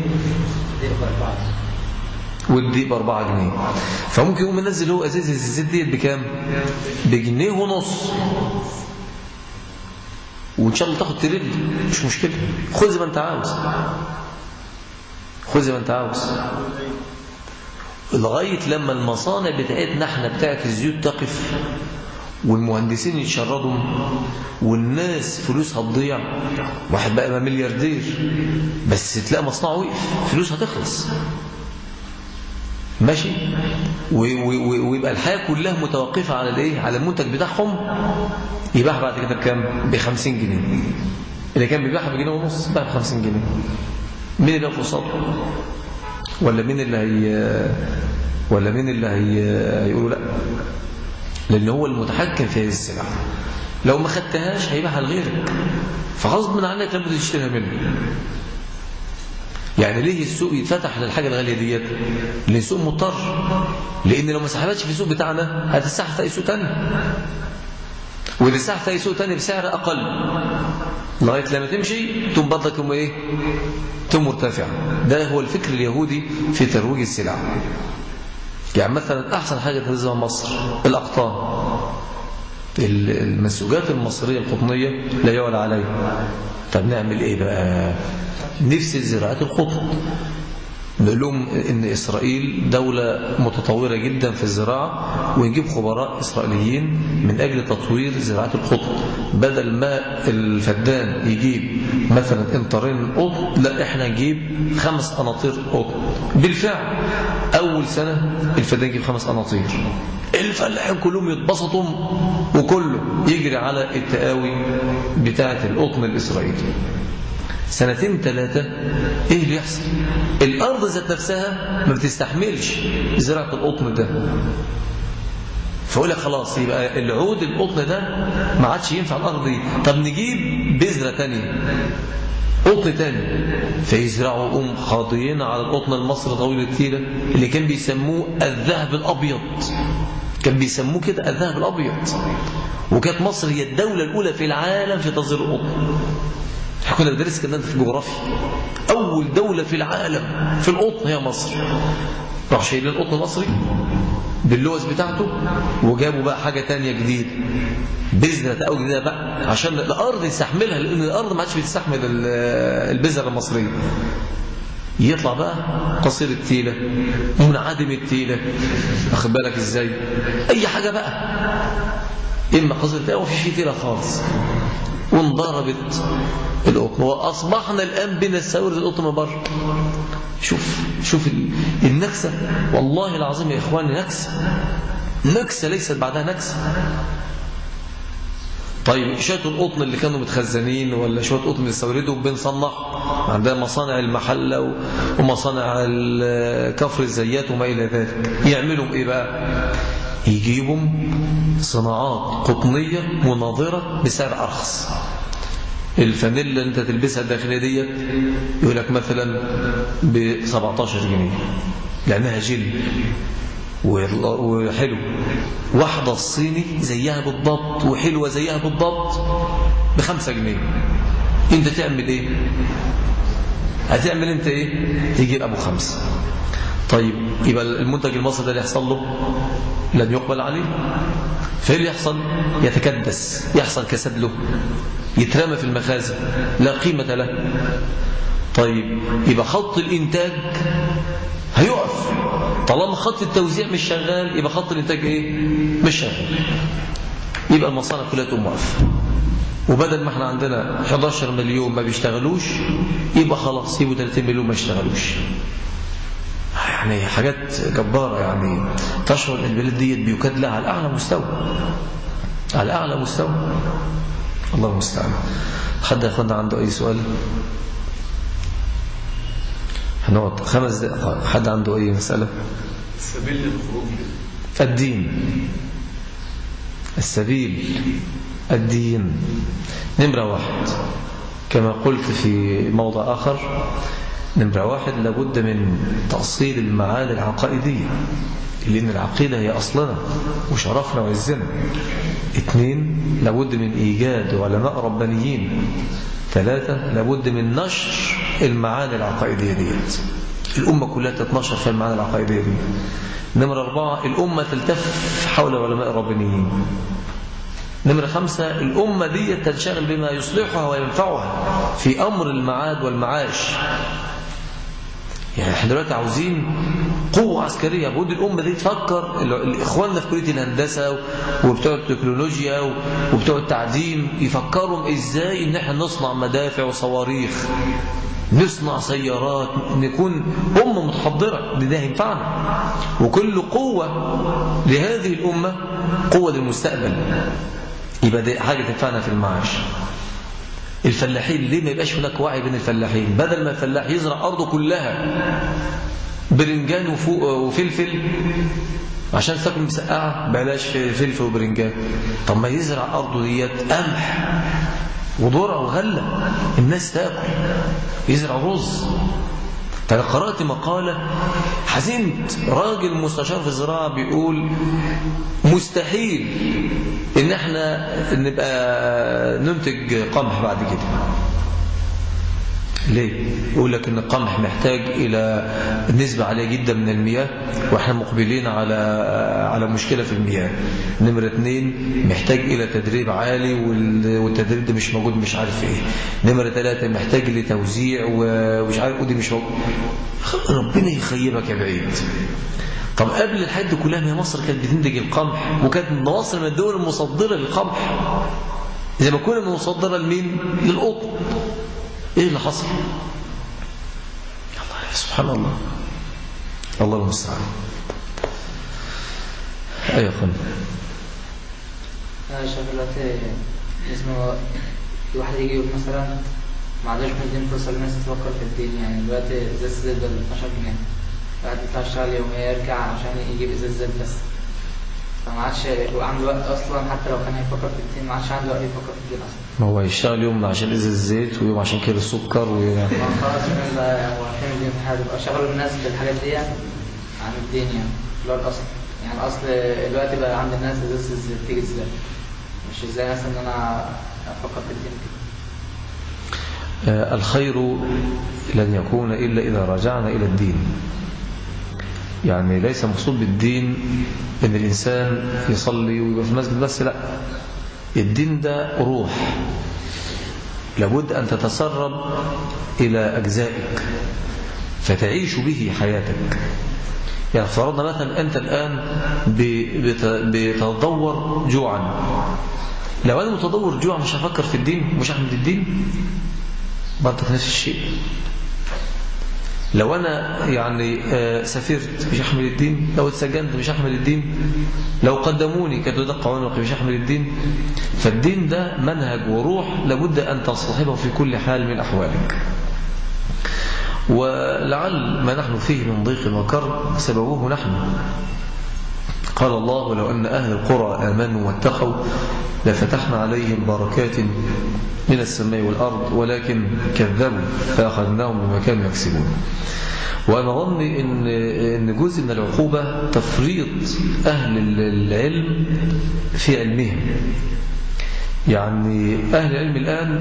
والدقيق ب 4 جنيه فممكن يقوم منزل هو ازازه الزيت ديت بكام؟ بجنيه ونص وان شاء الله تاخد تريل مش مشكله خذ زي ما انت عاوز خذ زي ما انت عاوز لغايه لما المصانع بتاعتنا احنا بتاعت الزيوت تقف والمهندسين يتشردوا والناس فلوسها تضيع واحد بقى ملياردير بس تلاقي مصنعه وقف فلوسها تخلص ماشي و- و- و- ويبقى الحياة كلها متوقفة على الايه على المنتج بتاعهم يباع بعد كده بكام ب 50 جنيه اللي كان بيبيعها بجنيه ونص باع ب 50 جنيه مين اللي يقف قصاده ولا مين اللي هي ولا مين اللي هي هيقولوا لا لان هو المتحكم في هذه السلعه لو ما خدتهاش هيبيعها لغيرك فغصب عنك لابد تشتريها منه يعني ليه السوق يتفتح للحاجة الغالية ديت لأن السوق مضطر لأن لو ما سحبتش في السوق بتاعنا هتسحب في أي سوق تاني وإذا سحب في أي سوق تاني بسعر أقل لغاية لما تمشي تقوم برضك يوم إيه تقوم مرتفع ده هو الفكر اليهودي في ترويج السلع يعني مثلا أحسن حاجة تنزلها مصر الأقطان المنسوجات المصرية القطنية لا يعلى عليها طب نعمل ايه بقى نفس زراعة القطن نقول لهم ان اسرائيل دولة متطورة جدا في الزراعة ونجيب خبراء اسرائيليين من اجل تطوير زراعة القطن بدل ما الفدان يجيب مثلا انطرين قطن لا احنا نجيب خمس قناطير قطن بالفعل اول سنة الفدان يجيب خمس قناطير الفلاحين كلهم يتبسطوا وكله يجري على التقاوي بتاعة القطن الإسرائيلي سنتين ثلاثة ايه اللي يحصل الأرض ذات نفسها ما بتستحملش زراعة القطن ده فأقول لك خلاص يبقى العود القطن ده ما عادش ينفع الأرض دي طب نجيب بذرة تانية قطن تاني فيزرعوا أم خاضيين على القطن المصري طويل التيلة اللي كان بيسموه الذهب الأبيض كان بيسموه كده الذهب الأبيض وكانت مصر هي الدولة الأولى في العالم في تصدير القطن احنا كنا بندرس كده في الجغرافيا أول دولة في العالم في القطن هي مصر راح شايلين القطن المصري باللوز بتاعته وجابوا بقى حاجة تانية جديدة بذرة أو جديدة بقى عشان الأرض يستحملها لأن الأرض ما عادش بتستحمل البذرة المصرية يطلع بقى قصير التيلة منعدم التيلة واخد بالك ازاي اي حاجة بقى اما قصير التيلة وفي شيء تيلة خالص وانضربت القطن واصبحنا الان بنا الساورد القطن من بره شوف شوف النكسة والله العظيم يا اخواني نكسة نكسة ليست بعدها نكسة طيب شوية القطن اللي كانوا متخزنين ولا شوية قطن بنستورده بنصنع عندنا مصانع المحلة ومصانع كفر الزيات وما إلى ذلك يعملوا إيه بقى يجيبوا صناعات قطنية مناظرة بسعر أرخص الفانيلا اللي انت تلبسها الداخلية ديت يقول لك مثلا ب 17 جنيه لأنها جل وحلو واحدة الصيني زيها بالضبط وحلوة زيها بالضبط بخمسة جنيه انت تعمل ايه هتعمل انت ايه تجيب ابو خمسة طيب يبقى المنتج المصري ده اللي يحصل له لن يقبل عليه فايه اللي يحصل يتكدس يحصل كسد له يترمى في المخازن لا قيمة له طيب يبقى خط الانتاج هيقف طالما خط التوزيع مش شغال يبقى خط الانتاج ايه مش شغال يبقى المصانع كلها تقوم واقفه وبدل ما احنا عندنا 11 مليون ما بيشتغلوش يبقى خلاص يبقوا 30 مليون ما يشتغلوش يعني حاجات جبارة يعني تشعر ان البلاد ديت بيكاد لها على أعلى مستوى على أعلى مستوى الله المستعان حد يا اخوانا عنده أي سؤال هنقعد خمس دقائق حد عنده أي مسألة سبيل للخروج الدين السبيل الدين نمرة واحد كما قلت في موضع آخر نمرة واحد لابد من تأصيل المعاني العقائدية لأن العقيدة هي أصلنا وشرفنا وعزنا اثنين لابد من إيجاد علماء ربانيين ثلاثة لابد من نشر المعاني العقائدية ديت الأمة كلها تتنشر في المعاني العقائدية دي نمرة أربعة الأمة تلتف حول علماء ربانيين نمرة خمسة الأمة دي تنشغل بما يصلحها وينفعها في أمر المعاد والمعاش يعني احنا دلوقتي عاوزين قوة عسكرية بود الأمة دي تفكر إخواننا في كلية الهندسة وبتوع التكنولوجيا وبتوع التعدين يفكروا إزاي إن احنا نصنع مدافع وصواريخ نصنع سيارات نكون أمة متحضرة ده هينفعنا وكل قوة لهذه الأمة قوة للمستقبل يبقى دي حاجة تنفعنا في المعاش الفلاحين ليه ما يبقاش هناك وعي بين الفلاحين بدل ما الفلاح يزرع أرضه كلها برنجان وفلفل عشان تاكل مسقعة بلاش فلفل وبرنجان طب ما يزرع أرضه ديت قمح وذرة وغلة الناس تاكل يزرع رز فأنا قرأت مقالة حزنت راجل مستشار في الزراعة بيقول مستحيل ان احنا نبقى ننتج قمح بعد كده ليه؟ يقول لك ان القمح محتاج الى نسبة عالية جدا من المياه واحنا مقبلين على على مشكلة في المياه نمرة اثنين محتاج الى تدريب عالي والتدريب ده مش موجود مش عارف ايه نمرة ثلاثة محتاج لتوزيع ومش عارف ودي مش موجود ربنا يخيبك يا بعيد طب قبل الحاجات دي كلها ما هي مصر كانت بتنتج القمح وكانت مصر من الدول المصدرة للقمح زي ما كنا مصدرة لمين؟ للقطن ايه اللي حصل الله سبحان الله الله المستعان ايوه خلنا انا شايف دلوقتي اسمه في واحد يجي يقول مثلا ما عندوش مدين فرصه للناس تفكر في الدين يعني دلوقتي ازاز زيت ب 12 جنيه واحد يطلع يشتغل يوميا يرجع عشان يجيب ازاز زيت بس فما عادش عنده وقت اصلا حتى لو كان هيفكر في الدين ما عادش عنده وقت يفكر في الدين اصلا ما هو يشتغل يوم عشان ازاز الزيت ويوم عشان كيلو السكر و... ما خلاص من ده هو فين الدين في حاجه يبقى شغلوا الناس بالحاجات دي عن الدين يعني اللي هو الاصل يعني الاصل دلوقتي بقى عند الناس ازاز الزيت تيجي ازاي مش ازاي مثلا ان انا افكر في الدين كده آه الخير لن يكون إلا إذا رجعنا إلى الدين يعني ليس مقصود بالدين ان الانسان يصلي ويبقى في المسجد بس لا الدين ده روح لابد ان تتسرب الى اجزائك فتعيش به حياتك يعني افترضنا مثلا انت الان بتدور جوعا لو انا متدور جوعا مش هفكر في الدين مش هحمد الدين برضك نفس الشيء لو أنا يعني سافرت مش أحمل الدين لو اتسجنت مش أحمل الدين لو قدموني كتدق عنقي مش أحمل الدين فالدين ده منهج وروح لابد أن تصطحبه في كل حال من أحوالك ولعل ما نحن فيه من ضيق وكرب سببوه نحن قال الله لو أن أهل القرى آمنوا واتقوا لفتحنا عليهم بركات من السماء والأرض ولكن كذبوا فأخذناهم بما كانوا يكسبون وأنا ظني إن, إن جزء من العقوبة تفريط أهل العلم في علمهم يعني أهل العلم الآن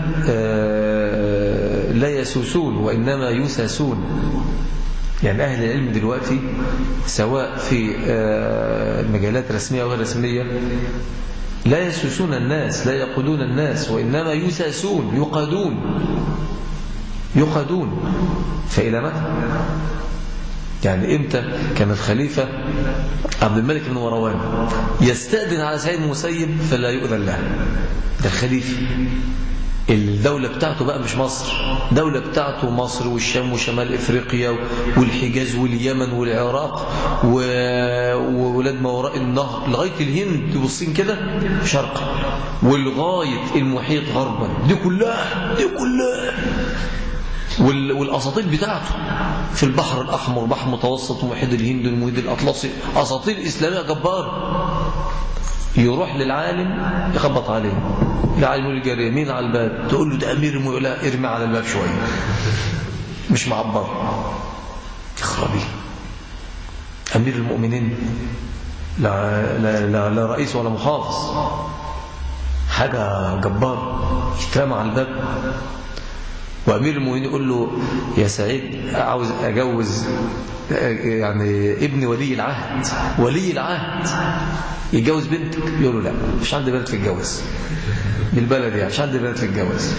لا يسوسون وإنما يساسون يعني أهل العلم دلوقتي سواء في مجالات رسمية أو غير رسمية لا يسوسون الناس لا يقودون الناس وإنما يساسون يقادون يقادون فإلى متى يعني إمتى كان الخليفة عبد الملك بن مروان يستأذن على سيد المسيب فلا يؤذن له ده الخليفة الدولة بتاعته بقى مش مصر دولة بتاعته مصر والشام وشمال إفريقيا والحجاز واليمن والعراق و- وولاد ما وراء النهر لغاية الهند والصين كده شرقا ولغاية المحيط غربا دي كلها دي كلها وال- والاساطيل بتاعته في البحر الاحمر بحر متوسط ومحيط الهند والمحيط الاطلسي اساطيل اسلاميه جبار يروح للعالم يخبط عليه العالم يقول الجاريه مين على الباب تقول له ده امير المؤمنين لا ارمي على الباب شويه مش معبر تخربي امير المؤمنين لا, لا, لا, لا رئيس ولا محافظ حاجه جبار يترمى على الباب وأمير المؤمنين يقول له يا سعيد عاوز أجوز يعني ابن ولي العهد ولي العهد يتجوز بنتك يقول له لا مش عندي بنت تتجوز بالبلد يعني مش عندي بنت تتجوز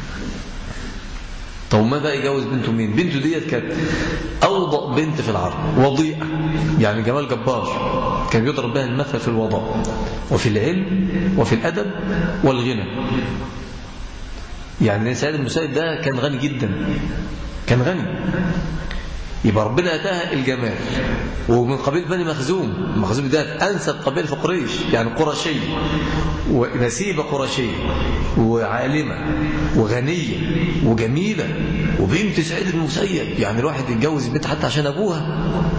طب ما بقى يجوز بنته مين بنته ديت كانت أوضأ بنت في العرب وضيئة يعني جمال جبار كان بيضرب بها المثل في الوضاء وفي العلم وفي الأدب والغنى يعني سيد المسيد ده كان غني جدا كان غني يبقى ربنا اتاها الجمال ومن قبيل بني مخزوم مخزوم ده انسب قبيله في قريش يعني قرشيه ونسيبه قرشيه وعالمه وغنيه وجميله وبنت سعيد بن المسيب يعني الواحد يتجوز البنت حتى عشان ابوها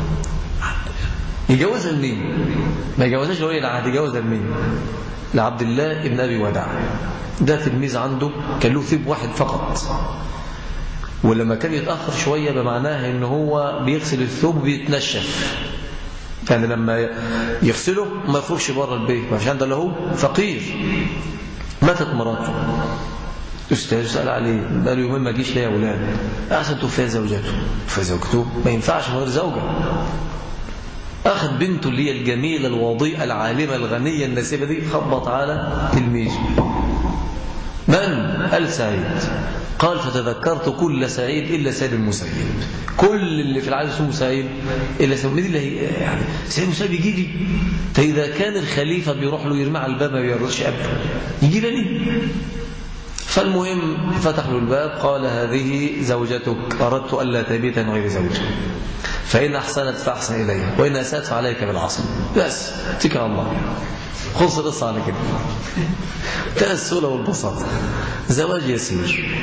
يجوزها لمين؟ ما يجوزهاش لولي العهد يجوزها لمين؟ لعبد الله ابن ابي وداع ده تلميذ عنده كان له ثيب واحد فقط ولما كان يتأخر شوية بمعناها ان هو بيغسل الثوب بيتنشف يعني لما يغسله ما يخرجش بره البيت عشان ده له فقير ماتت مراته استاذ سأل عليه قال له يومين ما جيش ليه يا ولاد احسن توفي زوجته توفي زوجته ما ينفعش من غير زوجه أخذ بنته اللي هي الجميلة الوضيئة العالمة الغنية النسيبة دي خبط على تلميذه من؟ قال سعيد قال فتذكرت كل سعيد إلا سعيد المسيب كل اللي في العالم اسمه سعيد إلا سعيد مين اللي هي يعني سعيد المسيب يجي لي فإذا كان الخليفة بيروح له يرمي على الباب ما بيردش أبدا يجي لي فالمهم فتح له الباب قال هذه زوجتك أردت ألا تبيت من غير زوجك فإن أحسنت فأحسن إليها وإن أسأت فعليك بالعصر بس اتكل على الله خلص القصة على كده انتهى السهولة والبساطة زواج يسير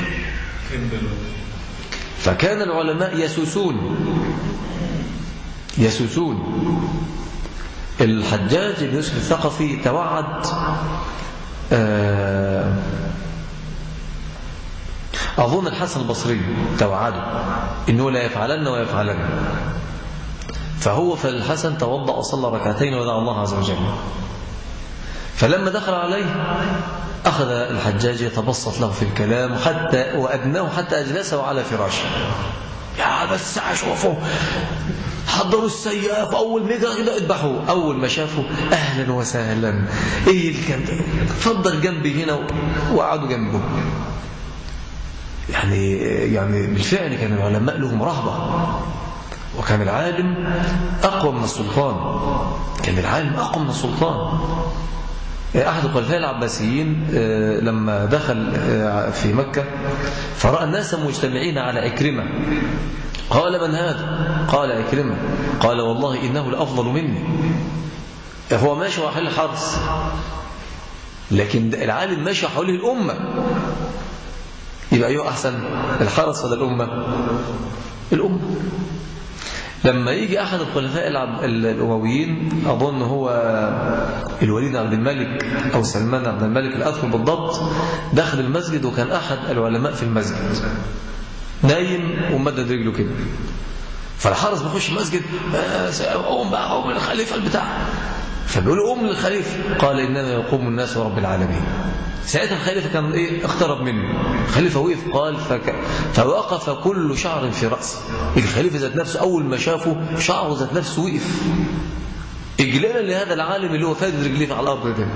فكان العلماء يسوسون يسوسون الحجاج بن يوسف الثقفي توعد آه أظن الحسن البصري توعده إنه لا يفعلن ويفعلن فهو فالحسن توضأ وصلى ركعتين ودعا الله عز وجل فلما دخل عليه أخذ الحجاج يتبسط له في الكلام حتى وأدناه حتى أجلسه على فراشه يا بس شوفوا حضروا السياف أول ما يجرى كده اذبحوه أول ما شافوا أهلا وسهلا إيه اللي كان اتفضل جنبي هنا وقعدوا جنبه يعني يعني بالفعل كان العلماء لهم رهبة وكان العالم أقوى من السلطان كان العالم أقوى من السلطان أحد الخلفاء العباسيين لما دخل في مكة فرأى الناس مجتمعين على عكرمة قال من هذا قال عكرمة قال والله إنه لأفضل مني هو ماشي وحل الحرس لكن العالم ماشي حوله الأمة يبقى أيها أحسن الحرس ولا الأمة الأمة لما يجي أحد الخلفاء الأمويين أظن هو الوليد عبد الملك أو سلمان عبد الملك الأذكر بالضبط دخل المسجد وكان أحد العلماء في المسجد نايم ومدد رجله كده فالحرس بيخش المسجد قوم بقى قوم الخليفة البتاع فبيقول قوم للخليفة قال إنما يقوم الناس رب العالمين ساعتها الخليفة كان إيه اقترب منه الخليفة وقف قال فك... فوقف كل شعر في رأسه الخليفة ذات نفسه أول ما شافه شعره ذات نفسه وقف إجلالا لهذا العالم اللي هو فادد رجليه على الأرض ده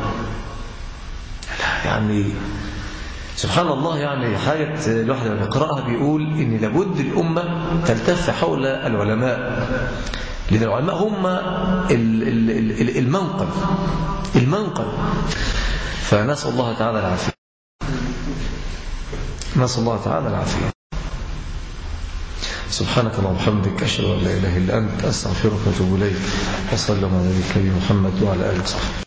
يعني سبحان الله يعني حاجة الواحد لما بيقرأها بيقول إن لابد الأمة تلتف حول العلماء لأن العلماء هم المنقذ المنقذ فنسأل الله تعالى العافية نسأل الله تعالى العافية سبحانك اللهم وبحمدك أشهد أن لا إله إلا أنت أستغفرك وأتوب إليك وصلى الله على نبينا محمد وعلى آله وصحبه